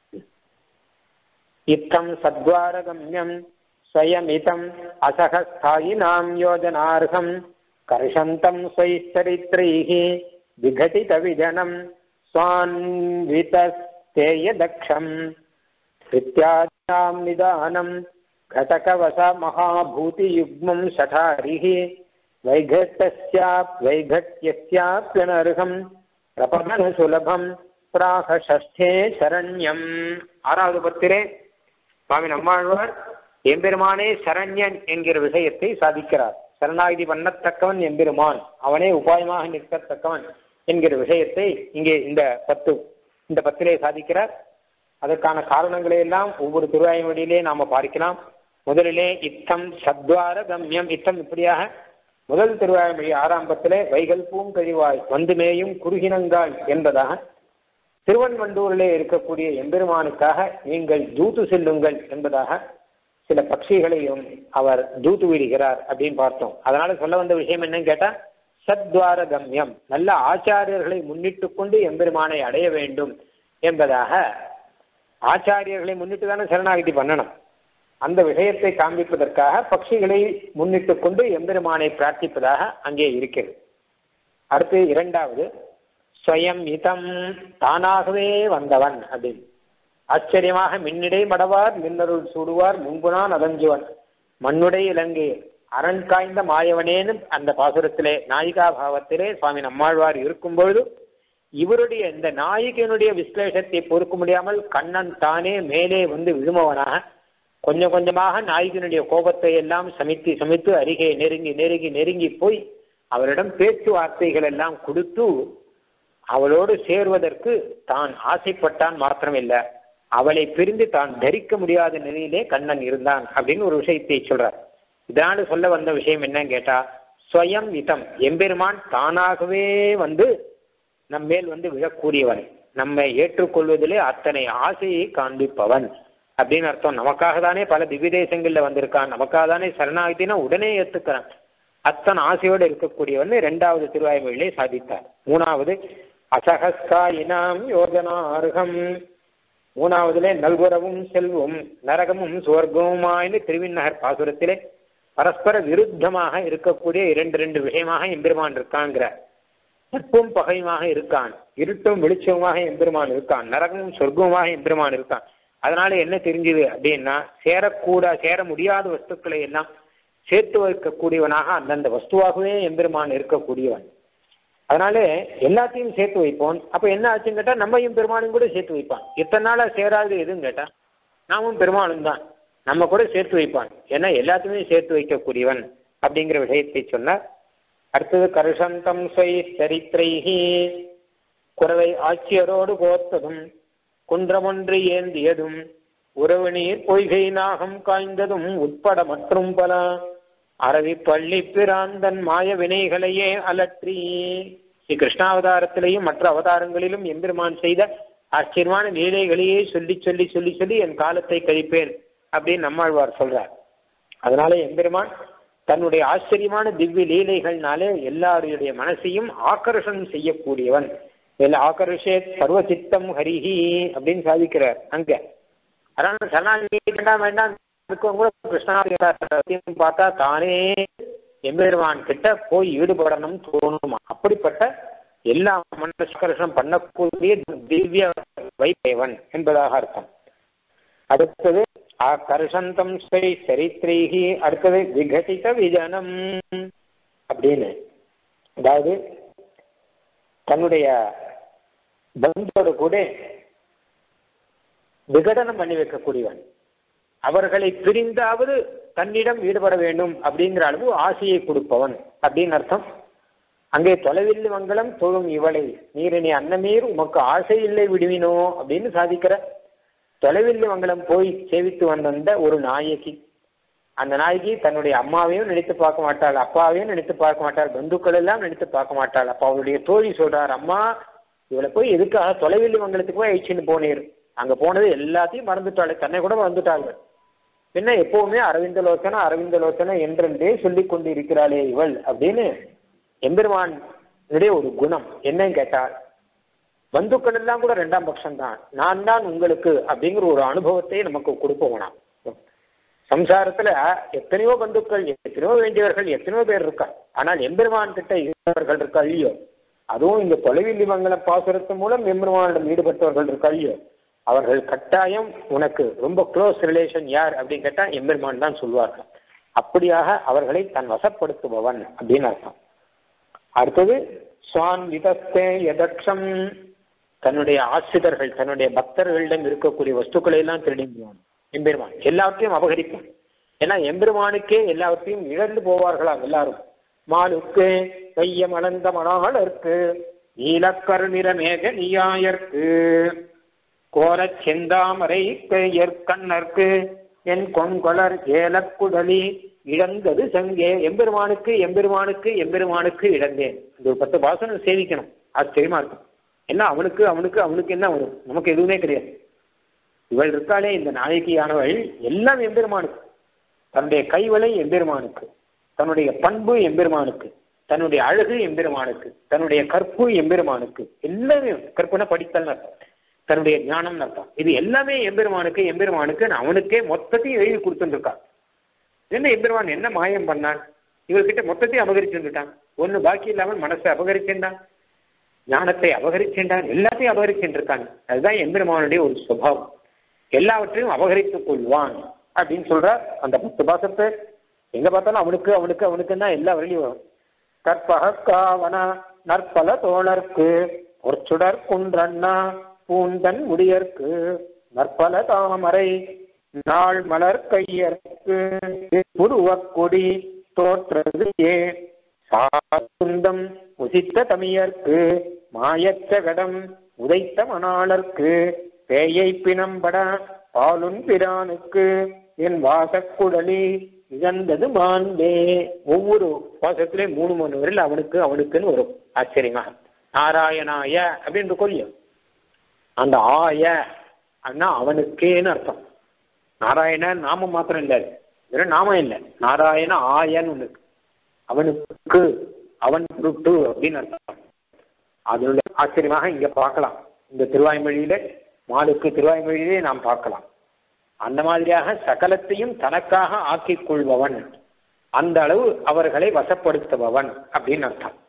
இத்தம் சத்வாரகம்யம் ஸ்வயமிதம் அசகஸ்தாயினாம் யோஜனார்ஹம் கர்ஷந்தம் ஸ்வைச்சரித்ரைः विघटितविजनम् स्वान्वितस्तेयदक्षम् इत्याद्याम् निदानम् घटकवश महाभूतियुग्मम् शठारिः वैघट्यस्याप्यनर्हम् प्रपदनसुलभम् பிராக ஷஷ்டே சரண்யம் ஆறாவது பத்திரே சுவாமி நம்மாழ்வார் எம்பெருமானே சரண்யன் என்கிற விஷயத்தை சாதிக்கிறார் சரணாகிதி பண்ணத்தக்கவன் எம்பெருமான் அவனே உபாயமாக நிற்கத்தக்கவன் என்கிற விஷயத்தை இங்கே இந்த பத்து இந்த பத்திலே சாதிக்கிறார் அதற்கான காரணங்களை எல்லாம் ஒவ்வொரு திருவாயுமொழியிலே நாம பார்க்கலாம் முதலிலே இத்தம் சத்வார கம்யம் இத்தம் இப்படியாக முதல் திருவாயுமொழி ஆரம்பத்திலே வைகல் பூங்கழிவாய் வந்து மேயும் குறுகினங்காய் என்பதாக திருவன்வண்டூரிலே இருக்கக்கூடிய எம்பெருமானுக்காக நீங்கள் தூத்து செல்லுங்கள் என்பதாக சில பட்சிகளையும் அவர் தூத்து விடுகிறார் அப்படின்னு பார்த்தோம் அதனால சொல்ல வந்த விஷயம் என்னன்னு கேட்டா சத்வார கம்யம் நல்ல ஆச்சாரியர்களை முன்னிட்டு கொண்டு எம்பெருமானை அடைய வேண்டும் என்பதாக ஆச்சாரியர்களை முன்னிட்டு தானே சரணாகிதி பண்ணணும் அந்த விஷயத்தை காண்பிப்பதற்காக பட்சிகளை முன்னிட்டு கொண்டு எம்பெருமானை பிரார்த்திப்பதாக அங்கே இருக்கிறது அடுத்து இரண்டாவது ஸ்வயம் இதம் தானாகவே வந்தவன் அப்படின்னு ஆச்சரியமாக மின்னிடை மடவார் மின்னருள் சூடுவார் முன்புனான் அதஞ்சுவன் மண்ணுடை இலங்கை அரண் காய்ந்த மாயவனேன்னு அந்த பாசுரத்திலே நாயிகா பாவத்திலே சுவாமி நம்மாழ்வார் இருக்கும் பொழுது இவருடைய இந்த நாயகனுடைய விஸ்லேஷத்தை பொறுக்க முடியாமல் கண்ணன் தானே மேலே வந்து விழுமவனாக கொஞ்சம் கொஞ்சமாக நாயகனுடைய கோபத்தை எல்லாம் சமித்து சமித்து அருகே நெருங்கி நெருங்கி நெருங்கி போய் அவரிடம் பேச்சுவார்த்தைகள் எல்லாம் கொடுத்து அவளோடு சேர்வதற்கு தான் ஆசைப்பட்டான் மாத்திரமில்லை அவளை பிரிந்து தான் தரிக்க முடியாத நிலையிலே கண்ணன் இருந்தான் அப்படின்னு ஒரு விஷயத்தை சொல்றார் இதனால சொல்ல வந்த விஷயம் என்னன்னு கேட்டா ஸ்வயம் இதம் எம்பெருமான் தானாகவே வந்து நம்மேல் வந்து விழக்கூடியவன் நம்மை ஏற்றுக்கொள்வதிலே அத்தனை ஆசையை காண்பிப்பவன் அப்படின்னு அர்த்தம் நமக்காக தானே பல திவ்ய தேசங்கள்ல வந்திருக்கான் நமக்காக தானே சரணாகத்தினா உடனே ஏத்துக்கிறான் அத்தனை ஆசையோடு இருக்கக்கூடியவன் இரண்டாவது திருவாய்மொழியிலே சாதித்தார் மூணாவது அசகஸ்காயினாம் யோஜனார்கம் மூணாவதுலே நல்குறவும் செல்வம் நரகமும் சுவர்க்கமுமாயின்னு திருவிண்ணகர் பாசுரத்திலே பரஸ்பர விருத்தமாக இருக்கக்கூடிய இரண்டு ரெண்டு விஷயமாக எம்பெருமான் இருக்காங்கிறார் நட்பும் பகையுமாக இருக்கான் இருட்டும் வெளிச்சமுமாக எம்பெருமான் இருக்கான் நரகமும் சொர்க்கமுமாக எம்பெருமான் இருக்கான் அதனால என்ன தெரிஞ்சுது அப்படின்னா சேரக்கூட சேர முடியாத வஸ்துக்களை எல்லாம் சேர்த்து வைக்கக்கூடியவனாக அந்தந்த வஸ்துவாகவே எம்பெருமான் இருக்கக்கூடியவன் அதனால எல்லாத்தையும் சேர்த்து வைப்போம் அப்ப என்ன ஆச்சுன்னு கேட்டா நம்மையும் பெருமானும் கூட சேர்த்து வைப்பான் எத்தனை நாளா சேராது எதுன்னு கேட்டா நாமும் பெருமானும் தான் நம்ம கூட சேர்த்து வைப்பான் ஏன்னா எல்லாத்தையுமே சேர்த்து வைக்கக்கூடியவன் அப்படிங்கிற விஷயத்தை சொன்னார் அடுத்தது கருஷந்தம் ஸ்வை சரித்திரைஹி குறவை ஆட்சியரோடு கோர்த்ததும் குன்றமொன்று ஏந்தியதும் உறவு நீர் பொய்கை நாகம் காய்ந்ததும் உட்பட மற்றும் பல அரவி பள்ளி பிராந்தன் மாய வினைகளையே அலற்றி ஸ்ரீ கிருஷ்ணாவதாரத்திலேயும் மற்ற அவதாரங்களிலும் எம்பெருமான் செய்த ஆச்சரியமான லீலைகளையே சொல்லி சொல்லி சொல்லி சொல்லி என் காலத்தை கழிப்பேன் அப்படின்னு நம்மாழ்வார் சொல்றார் அதனால எம்பெருமான் தன்னுடைய ஆச்சரியமான திவ்ய லீலைகள்னாலே எல்லாருடைய மனசையும் ஆக்கர்ஷணம் செய்யக்கூடியவன் இதில் ஆக்கர்ஷே சர்வ சித்தம் ஹரிஹி அப்படின்னு சாதிக்கிறார் அங்க அதனால சரணாகி வேண்டாம் வேண்டாம் இருக்கவங்க கூட கிருஷ்ணாவதாரத்தையும் பார்த்தா தானே எம்பெருமான் கிட்ட போய் ஈடுபடணும் தோணுமா அப்படிப்பட்ட எல்லா மனஸ்கர்ஷனம் பண்ணக்கூடிய திவ்ய வைப்பவன் என்பதாக அர்த்தம் அடுத்தது ஆகர்ஷந்தம் ஸ்ரீ சரித்திரைகி அடுத்தது விகடித விஜனம் அப்படின்னு அதாவது தன்னுடைய பந்தோடு கூட விகடனம் பண்ணி வைக்கக்கூடியவன் அவர்களை பிரிந்தாவது தன்னிடம் ஈடுபட வேண்டும் அப்படிங்கிற அளவு ஆசையை கொடுப்பவன் அப்படின்னு அர்த்தம் அங்கே தொலைவில் மங்களம் தொழும் இவளை நீரினி அன்னமீர் உமக்கு ஆசை இல்லை விடுவினோ அப்படின்னு சாதிக்கிற தொலைவில் மங்களம் போய் சேவித்து வந்த ஒரு நாயகி அந்த நாயகி தன்னுடைய அம்மாவையும் நினைத்து பார்க்க மாட்டாள் அப்பாவையும் நினைத்து பார்க்க மாட்டாள் பந்துக்கள் எல்லாம் நினைத்து பார்க்க மாட்டாள் அப்ப அவருடைய தோழி சொல்றார் அம்மா இவளை போய் எதுக்காக தொலைவில் மங்கலத்துக்கு போய் அழிச்சுன்னு போனீர் அங்க போனது எல்லாத்தையும் மறந்துட்டாள் தன்னை கூட மறந்துட்டாள் பின்ன எப்பவுமே அரவிந்த லோச்சனா அரவிந்த லோச்சனா என்றென்றே சொல்லிக் கொண்டு இருக்கிறாளே இவள் அப்படின்னு எம்பெருமானுடைய ஒரு குணம் என்னன்னு கேட்டால் பந்துக்கள் எல்லாம் கூட ரெண்டாம் பட்சம் தான் நான் தான் உங்களுக்கு அப்படிங்கிற ஒரு அனுபவத்தை நமக்கு கொடுப்போம் சம்சாரத்துல எத்தனையோ பந்துக்கள் எத்தனையோ வேண்டியவர்கள் எத்தனையோ பேர் இருக்கா ஆனால் எம்பெருமான் கிட்ட இருந்தவர்கள் இருக்கா இல்லையோ அதுவும் இந்த தொலைவில் மங்கலம் பாசுரத்து மூலம் எம்பெருமானிடம் ஈடுபட்டவர்கள் இருக்கா இல்லையோ அவர்கள் கட்டாயம் உனக்கு ரொம்ப க்ளோஸ் ரிலேஷன் யார் அப்படின்னு கேட்டா எம்பெருமான் தான் சொல்வார்கள் அப்படியாக அவர்களை தன் வசப்படுத்துபவன் அப்படின்னு அர்த்தம் அடுத்தது சுவான் விதஸ்தே யதக்ஷம் தன்னுடைய ஆசிரியர்கள் தன்னுடைய பக்தர்களிடம் இருக்கக்கூடிய வஸ்துக்களை எல்லாம் திருடிடுவான் எம்பெருமான் எல்லாவற்றையும் அபகரிப்பான் ஏன்னா எம்பெருமானுக்கே எல்லாவற்றையும் இழந்து போவார்களாம் எல்லாரும் மாலுக்கு கைய மணந்த மணாளர்க்கு நீலக்கரு நிறமேக நீயாயர்க்கு கோரச் செந்தாமரை பெயர்கண்ணர்க்கு என் கொண்கொளர் ஏலக்குடலி இழந்தது சங்கே எம்பெருமானுக்கு எம்பெருமானுக்கு எம்பெருமானுக்கு இழந்தேன் இந்த ஒரு பத்து பாசனம் சேவிக்கணும் ஆச்சரியமா இருக்கும் என்ன அவனுக்கு அவனுக்கு அவனுக்கு என்ன வரும் நமக்கு எதுவுமே கிடையாது இவள் இருக்காளே இந்த நாயகியானவள் எல்லாம் எம்பெருமானுக்கு தன்னுடைய கைவளை எம்பெருமானுக்கு தன்னுடைய பண்பு எம்பெருமானுக்கு தன்னுடைய அழகு எம்பெருமானுக்கு தன்னுடைய கற்பு எம்பெருமானுக்கு எல்லாமே கற்பனை படித்தல் அர்த்தம் தன்னுடைய ஞானம் அர்த்தம் இது எல்லாமே எம்பெருமானுக்கு எம்பெருமானுக்கு அவனுக்கே மொத்தத்தையும் எழுதி கொடுத்துருக்கான் என்ன எம்பெருமான் என்ன மாயம் பண்ணான் இவர்கிட்ட மொத்தத்தையும் அபகரிச்சுட்டான் ஒன்னு பாக்கி இல்லாமல் மனசை அபகரிச்சுட்டான் ஞானத்தை அபகரிக்கின்றான் எல்லாத்தையும் அபகரிக்கின்றிருக்கான் அதுதான் எம்பெருமானுடைய ஒரு சுபாவம் எல்லாவற்றையும் அபகரித்துக் கொள்வான் அப்படின்னு சொல்றார் அந்த பத்து பாசத்தை எங்க பார்த்தாலும் அவனுக்கு அவனுக்கு அவனுக்கு தான் எல்லா வழியும் வரும் கற்பக காவனா நற்பல தோழர்க்கு பொற்சுடர் குன்றண்ணா பூந்தன் முடியர்க்கு நற்பல தாமரை நாள் மலர் கையர்க்கு புருவக் கொடி தோற்றது ஏ சாசுந்தம் உசித்த தமியர்க்கு மாயச்சகடம் உதைத்த மணாளர்க்கு பேயை பிணம்பட பாலுன் பிரானுக்கு என் வாசக்குடலி இழந்தது மாண்பே ஒவ்வொரு வாசத்திலே மூணு மூணு வரையில் அவனுக்கு அவனுக்குன்னு வரும் ஆச்சரியமா நாராயணாய அப்படின்னு கொல்லியும் அந்த ஆய அப்படின்னா அவனுக்கேன்னு அர்த்தம் நாராயணன் நாமம் மாத்திரம் இல்லை அது. வெறும் நாமம் இல்லை நாராயண ஆயன்னு ஒண்ணு இருக்கு. அவனுக்கு அவன் பொருட்டு அப்படின்னு அர்த்தம் அதனுடைய ஆச்சரியமாக இங்க பார்க்கலாம் இந்த திருவாய்மொழியில மாலுக்கு திருவாய்மொழியிலே நாம் பார்க்கலாம் அந்த மாதிரியாக சகலத்தையும் தனக்காக ஆக்கிக் கொள்பவன் அந்த அளவு அவர்களை வசப்படுத்துபவன் அப்படின்னு அர்த்தம்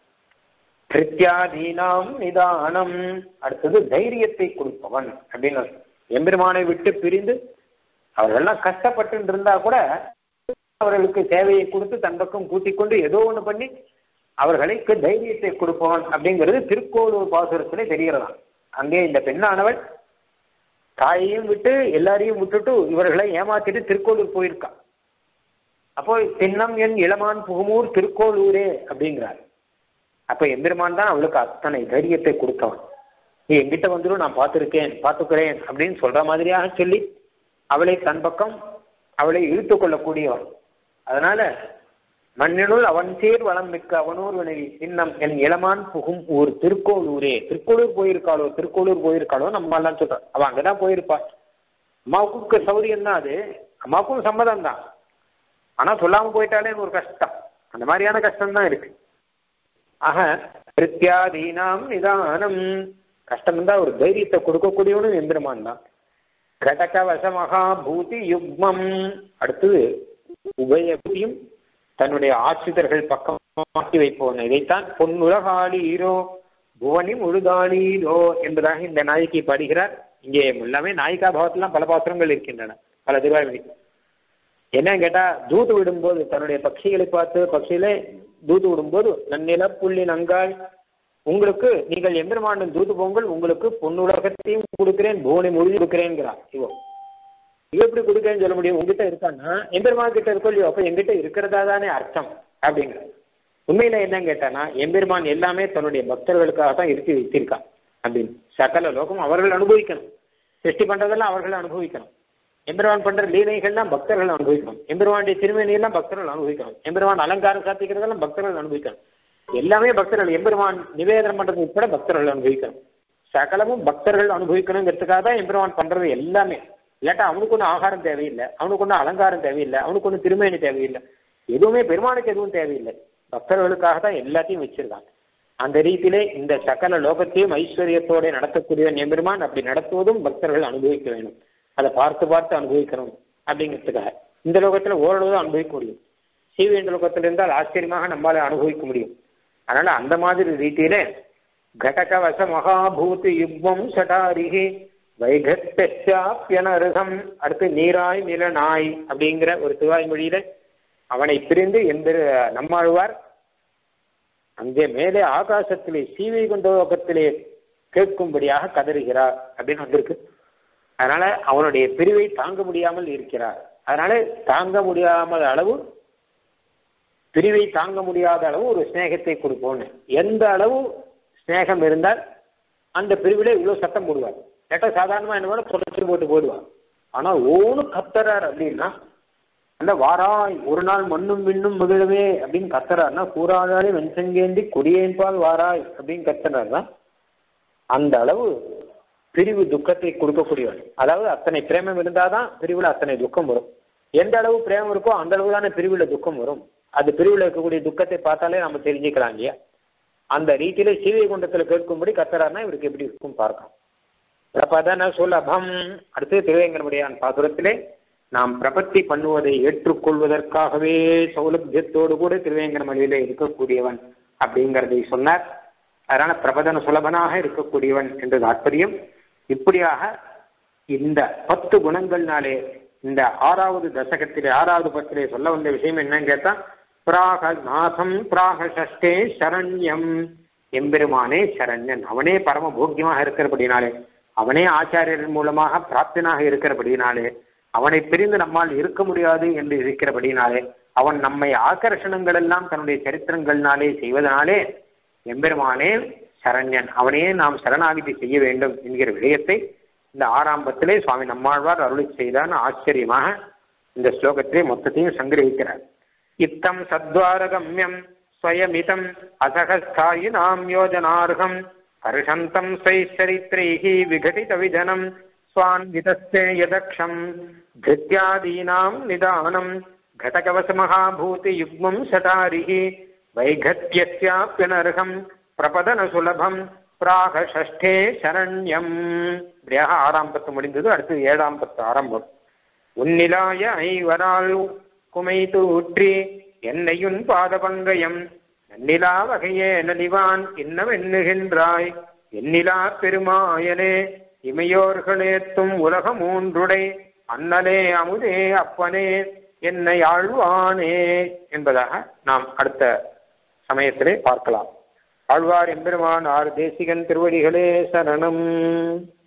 கிருத்தியாதீனாம் நிதானம் அடுத்தது தைரியத்தை கொடுப்பவன் அப்படின்னு அர்த்தம். எம்பெருமானை விட்டு பிரிந்து அவர்கள்லாம் கஷ்டப்பட்டு இருந்தா கூட அவர்களுக்கு தேவையை கொடுத்து தன் பக்கம் கூட்டிக் கொண்டு ஏதோ ஒண்ணு பண்ணி அவர்களுக்கு தைரியத்தை கொடுப்பவன் அப்படிங்கிறது திருக்கோளூர் பாசுரத்திலே தெரிகிறதாம் அங்கே இந்த பெண்ணானவள் தாயையும் விட்டு எல்லாரையும் விட்டுட்டு இவர்களை ஏமாத்திட்டு திருக்கோளூர் போயிருக்கா அப்போ திண்ணம் என் இளமான் புகுமூர் திருக்கோளூரே அப்படிங்கிறார் அப்ப எம்பெருமான் தான் அவளுக்கு அத்தனை தைரியத்தை கொடுத்தவன் நீ எங்கிட்ட வந்துடும் நான் பார்த்துருக்கேன் பார்த்துக்கிறேன் அப்படின்னு சொல்ற மாதிரியாக சொல்லி அவளை தன் பக்கம் அவளை இழுத்து கொள்ளக்கூடியவன் அதனால மண்ணினுள் அவன் சேர் வளம் மிக்க அவனூர் வினவி இன்னம் என் இளமான் புகும் ஊர் திருக்கோளூரே திருக்கோளூர் போயிருக்காளோ திருக்கோளூர் போயிருக்காளோ நம்ம எல்லாம் சொல்றோம் அவ அங்கதான் போயிருப்பா அம்மாவுக்கு சௌரியம் தான் அது அம்மாவுக்கும் சம்மதம் தான் ஆனா சொல்லாம போயிட்டாலே ஒரு கஷ்டம் அந்த மாதிரியான கஷ்டம் தான் இருக்கு ஆக பிரத்யாதீனாம் நிதானம் கஷ்டம் இருந்தா ஒரு தைரியத்தை கொடுக்கக்கூடியவனும் எந்திரமான் தான் கடக வசமகா பூதி யுக்மம் அடுத்தது உபயபூதியும் தன்னுடைய ஆசிரியர்கள் பக்கம் மாற்றி வைப்பவன் இதைத்தான் பொன்னுலகாளீரோ புவனி முழுதாளீரோ என்பதாக இந்த நாயகி பாடுகிறார் இங்கே எல்லாமே நாயிகா பாவத்திலாம் பல பாத்திரங்கள் இருக்கின்றன பல திருவாய்மொழி என்னன்னு கேட்டா தூது விடும்போது தன்னுடைய பட்சிகளை பார்த்து பட்சியில தூது விடும்போது நன்னில புள்ளி நங்காய் உங்களுக்கு நீங்கள் எம்பெருமாண்டன் தூது போங்கள் உங்களுக்கு பொன்னுலகத்தையும் கொடுக்கிறேன் புவனை முழுதி கொடுக்கிறேன்கிறார் இவோ இவ எப்படி கொடுக்கறேன்னு சொல்ல முடியும் உங்ககிட்ட இருக்கான்னா எம்பெருமான் கிட்ட இருக்கோ இல்லையோ அப்ப எங்கிட்ட இருக்கிறதா தானே அர்த்தம் அப்படிங்கிற உண்மையில என்னன்னு கேட்டானா எம்பெருமான் எல்லாமே தன்னுடைய பக்தர்களுக்காக தான் இருத்தி வைத்திருக்கான் அப்படின்னு சகல லோகம் அவர்கள் அனுபவிக்கணும் சிருஷ்டி பண்றதெல்லாம் அவர்கள் அனுபவிக்கணும் எம்பெருமான் பண்ற லீலைகள்லாம் பக்தர்கள் அனுபவிக்கணும் எம்பெருமானுடைய திருமணியெல்லாம் பக்தர்கள் அனுபவிக்கணும் எம்பெருமான் அலங்காரம் சாத்திக்கிறதெல்லாம் பக்தர்கள் அனுபவிக்கணும் எல்லாமே பக்தர்கள் எம்பெருமான் நிவேதனம் பண்றது உட்பட பக்தர்கள் அனுபவிக்கணும் சகலமும் பக்தர்கள் அனுபவிக்கணுங்கிறதுக்காக தான் எம்பெருமான் பண்றது எல்லாமே இல்லாட்டா அவனுக்கு ஒன்றும் ஆகாரம் தேவையில்லை அவனுக்கு ஒன்றும் அலங்காரம் தேவையில்லை அவனுக்கு ஒன்றும் திருமேனி தேவையில்லை எதுவுமே பெருமானுக்கு எதுவும் தேவையில்லை பக்தர்களுக்காக தான் எல்லாத்தையும் வச்சிருக்காங்க அந்த ரீதியிலே இந்த சகல லோகத்தையும் ஐஸ்வர்யத்தோட நடத்தக்கூடியவன் எம்பெருமான் அப்படி நடத்துவதும் பக்தர்கள் அனுபவிக்க வேண்டும் அதை பார்த்து பார்த்து அனுபவிக்கணும் அப்படிங்கிறதுக்காக இந்த லோகத்துல ஓரளவு தான் அனுபவிக்க முடியும் சீவேந்த லோகத்தில் இருந்தால் ஆச்சரியமாக நம்மளால அனுபவிக்க முடியும் அதனால அந்த மாதிரி ரீதியிலே கடக வச மகாபூதி யுக்மம் சடாரிகி வைகத்தெச்சாப்பியனருகம் அடுத்து நீராய் நிலநாய் அப்படிங்கிற ஒரு திருவாய்மொழியில அவனை பிரிந்து எந்த நம்மாழ்வார் அங்கே மேலே ஆகாசத்திலே சீவை கொண்ட லோகத்திலே கேட்கும்படியாக கதறுகிறார் அப்படின்னு வந்திருக்கு அதனால அவனுடைய பிரிவை தாங்க முடியாமல் இருக்கிறார் அதனால தாங்க முடியாமல் அளவு பிரிவை தாங்க முடியாத அளவு ஒரு ஸ்நேகத்தை கொடுப்போன்னு எந்த அளவு ஸ்நேகம் இருந்தால் அந்த பிரிவிலே இவ்வளவு சத்தம் போடுவார் கேட்டால் சாதாரணமா என்ன தொடர்ச்சி போட்டு போடுவார் ஆனா ஓனு கத்துறார் அப்படின்னா அந்த வாராய் ஒரு நாள் மண்ணும் விண்ணும் மகிழவே அப்படின்னு கத்துறாருன்னா கூறாதாலே வெண்சங்கேந்தி கொடியேன்பால் வாராய் அப்படின்னு கத்துறாருன்னா அந்த அளவு பிரிவு துக்கத்தை கொடுக்கக்கூடியவன் அதாவது அத்தனை பிரேமம் இருந்தாதான் பிரிவுல அத்தனை துக்கம் வரும் எந்த அளவு பிரேமம் இருக்கோ அந்த அளவு தானே பிரிவுல துக்கம் வரும் அது பிரிவுல இருக்கக்கூடிய துக்கத்தை பார்த்தாலே நம்ம தெரிஞ்சுக்கலாம் இல்லையா அந்த ரீதியில சீவை குண்டத்துல கேட்கும்படி கத்துறாருன்னா இவருக்கு எப்படி இருக்கும் பார்க்கலாம் பிரபதன சுலபம் அடுத்து திருவேங்கடமுடியான் பாசுரத்திலே நாம் பிரபத்தி பண்ணுவதை ஏற்றுக்கொள்வதற்காகவே சௌலபியத்தோடு கூட திருவேங்கடமொழியில இருக்கக்கூடியவன் அப்படிங்கிறதை சொன்னார் அதனால பிரபதன சுலபனாக இருக்கக்கூடியவன் என்று தாற்பயம் இப்படியாக இந்த பத்து குணங்கள்னாலே இந்த ஆறாவது தசகத்திலே ஆறாவது பத்திலே சொல்ல வந்த விஷயம் என்னன்னு கேட்டா பிராக நாசம் பிராக சஷ்டே சரண்யம் எம்பெருமானே சரண்யன் அவனே பரம போக்கியமாக இருக்கிறபடினாலே அவனே ஆச்சாரியர் மூலமாக பிராப்தனாக இருக்கிறபடினாலே அவனை பிரிந்து நம்மால் இருக்க முடியாது என்று இருக்கிறபடினாலே அவன் நம்மை ஆக்கர்ஷணங்கள் எல்லாம் தன்னுடைய சரித்திரங்கள்னாலே செய்வதனாலே எம்பெருமானே சரண்யன் அவனே நாம் சரணாகிதி செய்ய வேண்டும் என்கிற விடயத்தை இந்த ஆரம்பத்திலே சுவாமி நம்மாழ்வார் அருளி செய்தான் ஆச்சரியமாக இந்த ஸ்லோகத்திலே மொத்தத்தையும் சங்கிரகிக்கிறார் இத்தம் சத்வாரகம்யம் स्वयमिदम् असहस्थायिनाम् योजनार्हम् हर्षन्तम् स्वैश्चरित्रैः विघटितविधनम् स्वान्वितस्ते यदक्षम् धृत्यादीनाम् निदानम् घटकवसमहाभूतियुग्मम् शतारिः वैघत्यस्याप्यनर्हम् प्रपदनसुलभम् பிராக ஷஷ்டே சரண்யம் இப்படியாக ஆறாம் பத்து முடிந்தது அடுத்து ஏழாம் பத்து ஆரம்பம் உன்னிலாய ஐவரால் குமைத்து ஊற்றி என்னையுன் பாதபங்கயம் நன்னிலா வகையே நலிவான் இன்னவெண்ணுகின்றாய் எண்ணிலா பெருமாயனே இமையோர்களேத்தும் உலக மூன்றுடை அண்ணலே அமுதே அப்பனே என்னை ஆழ்வானே என்பதாக நாம் அடுத்த சமயத்திலே பார்க்கலாம் ஆழ்வார் எம்பெருமான் ஆர் தேசிகன் திருவடிகளே சரணம்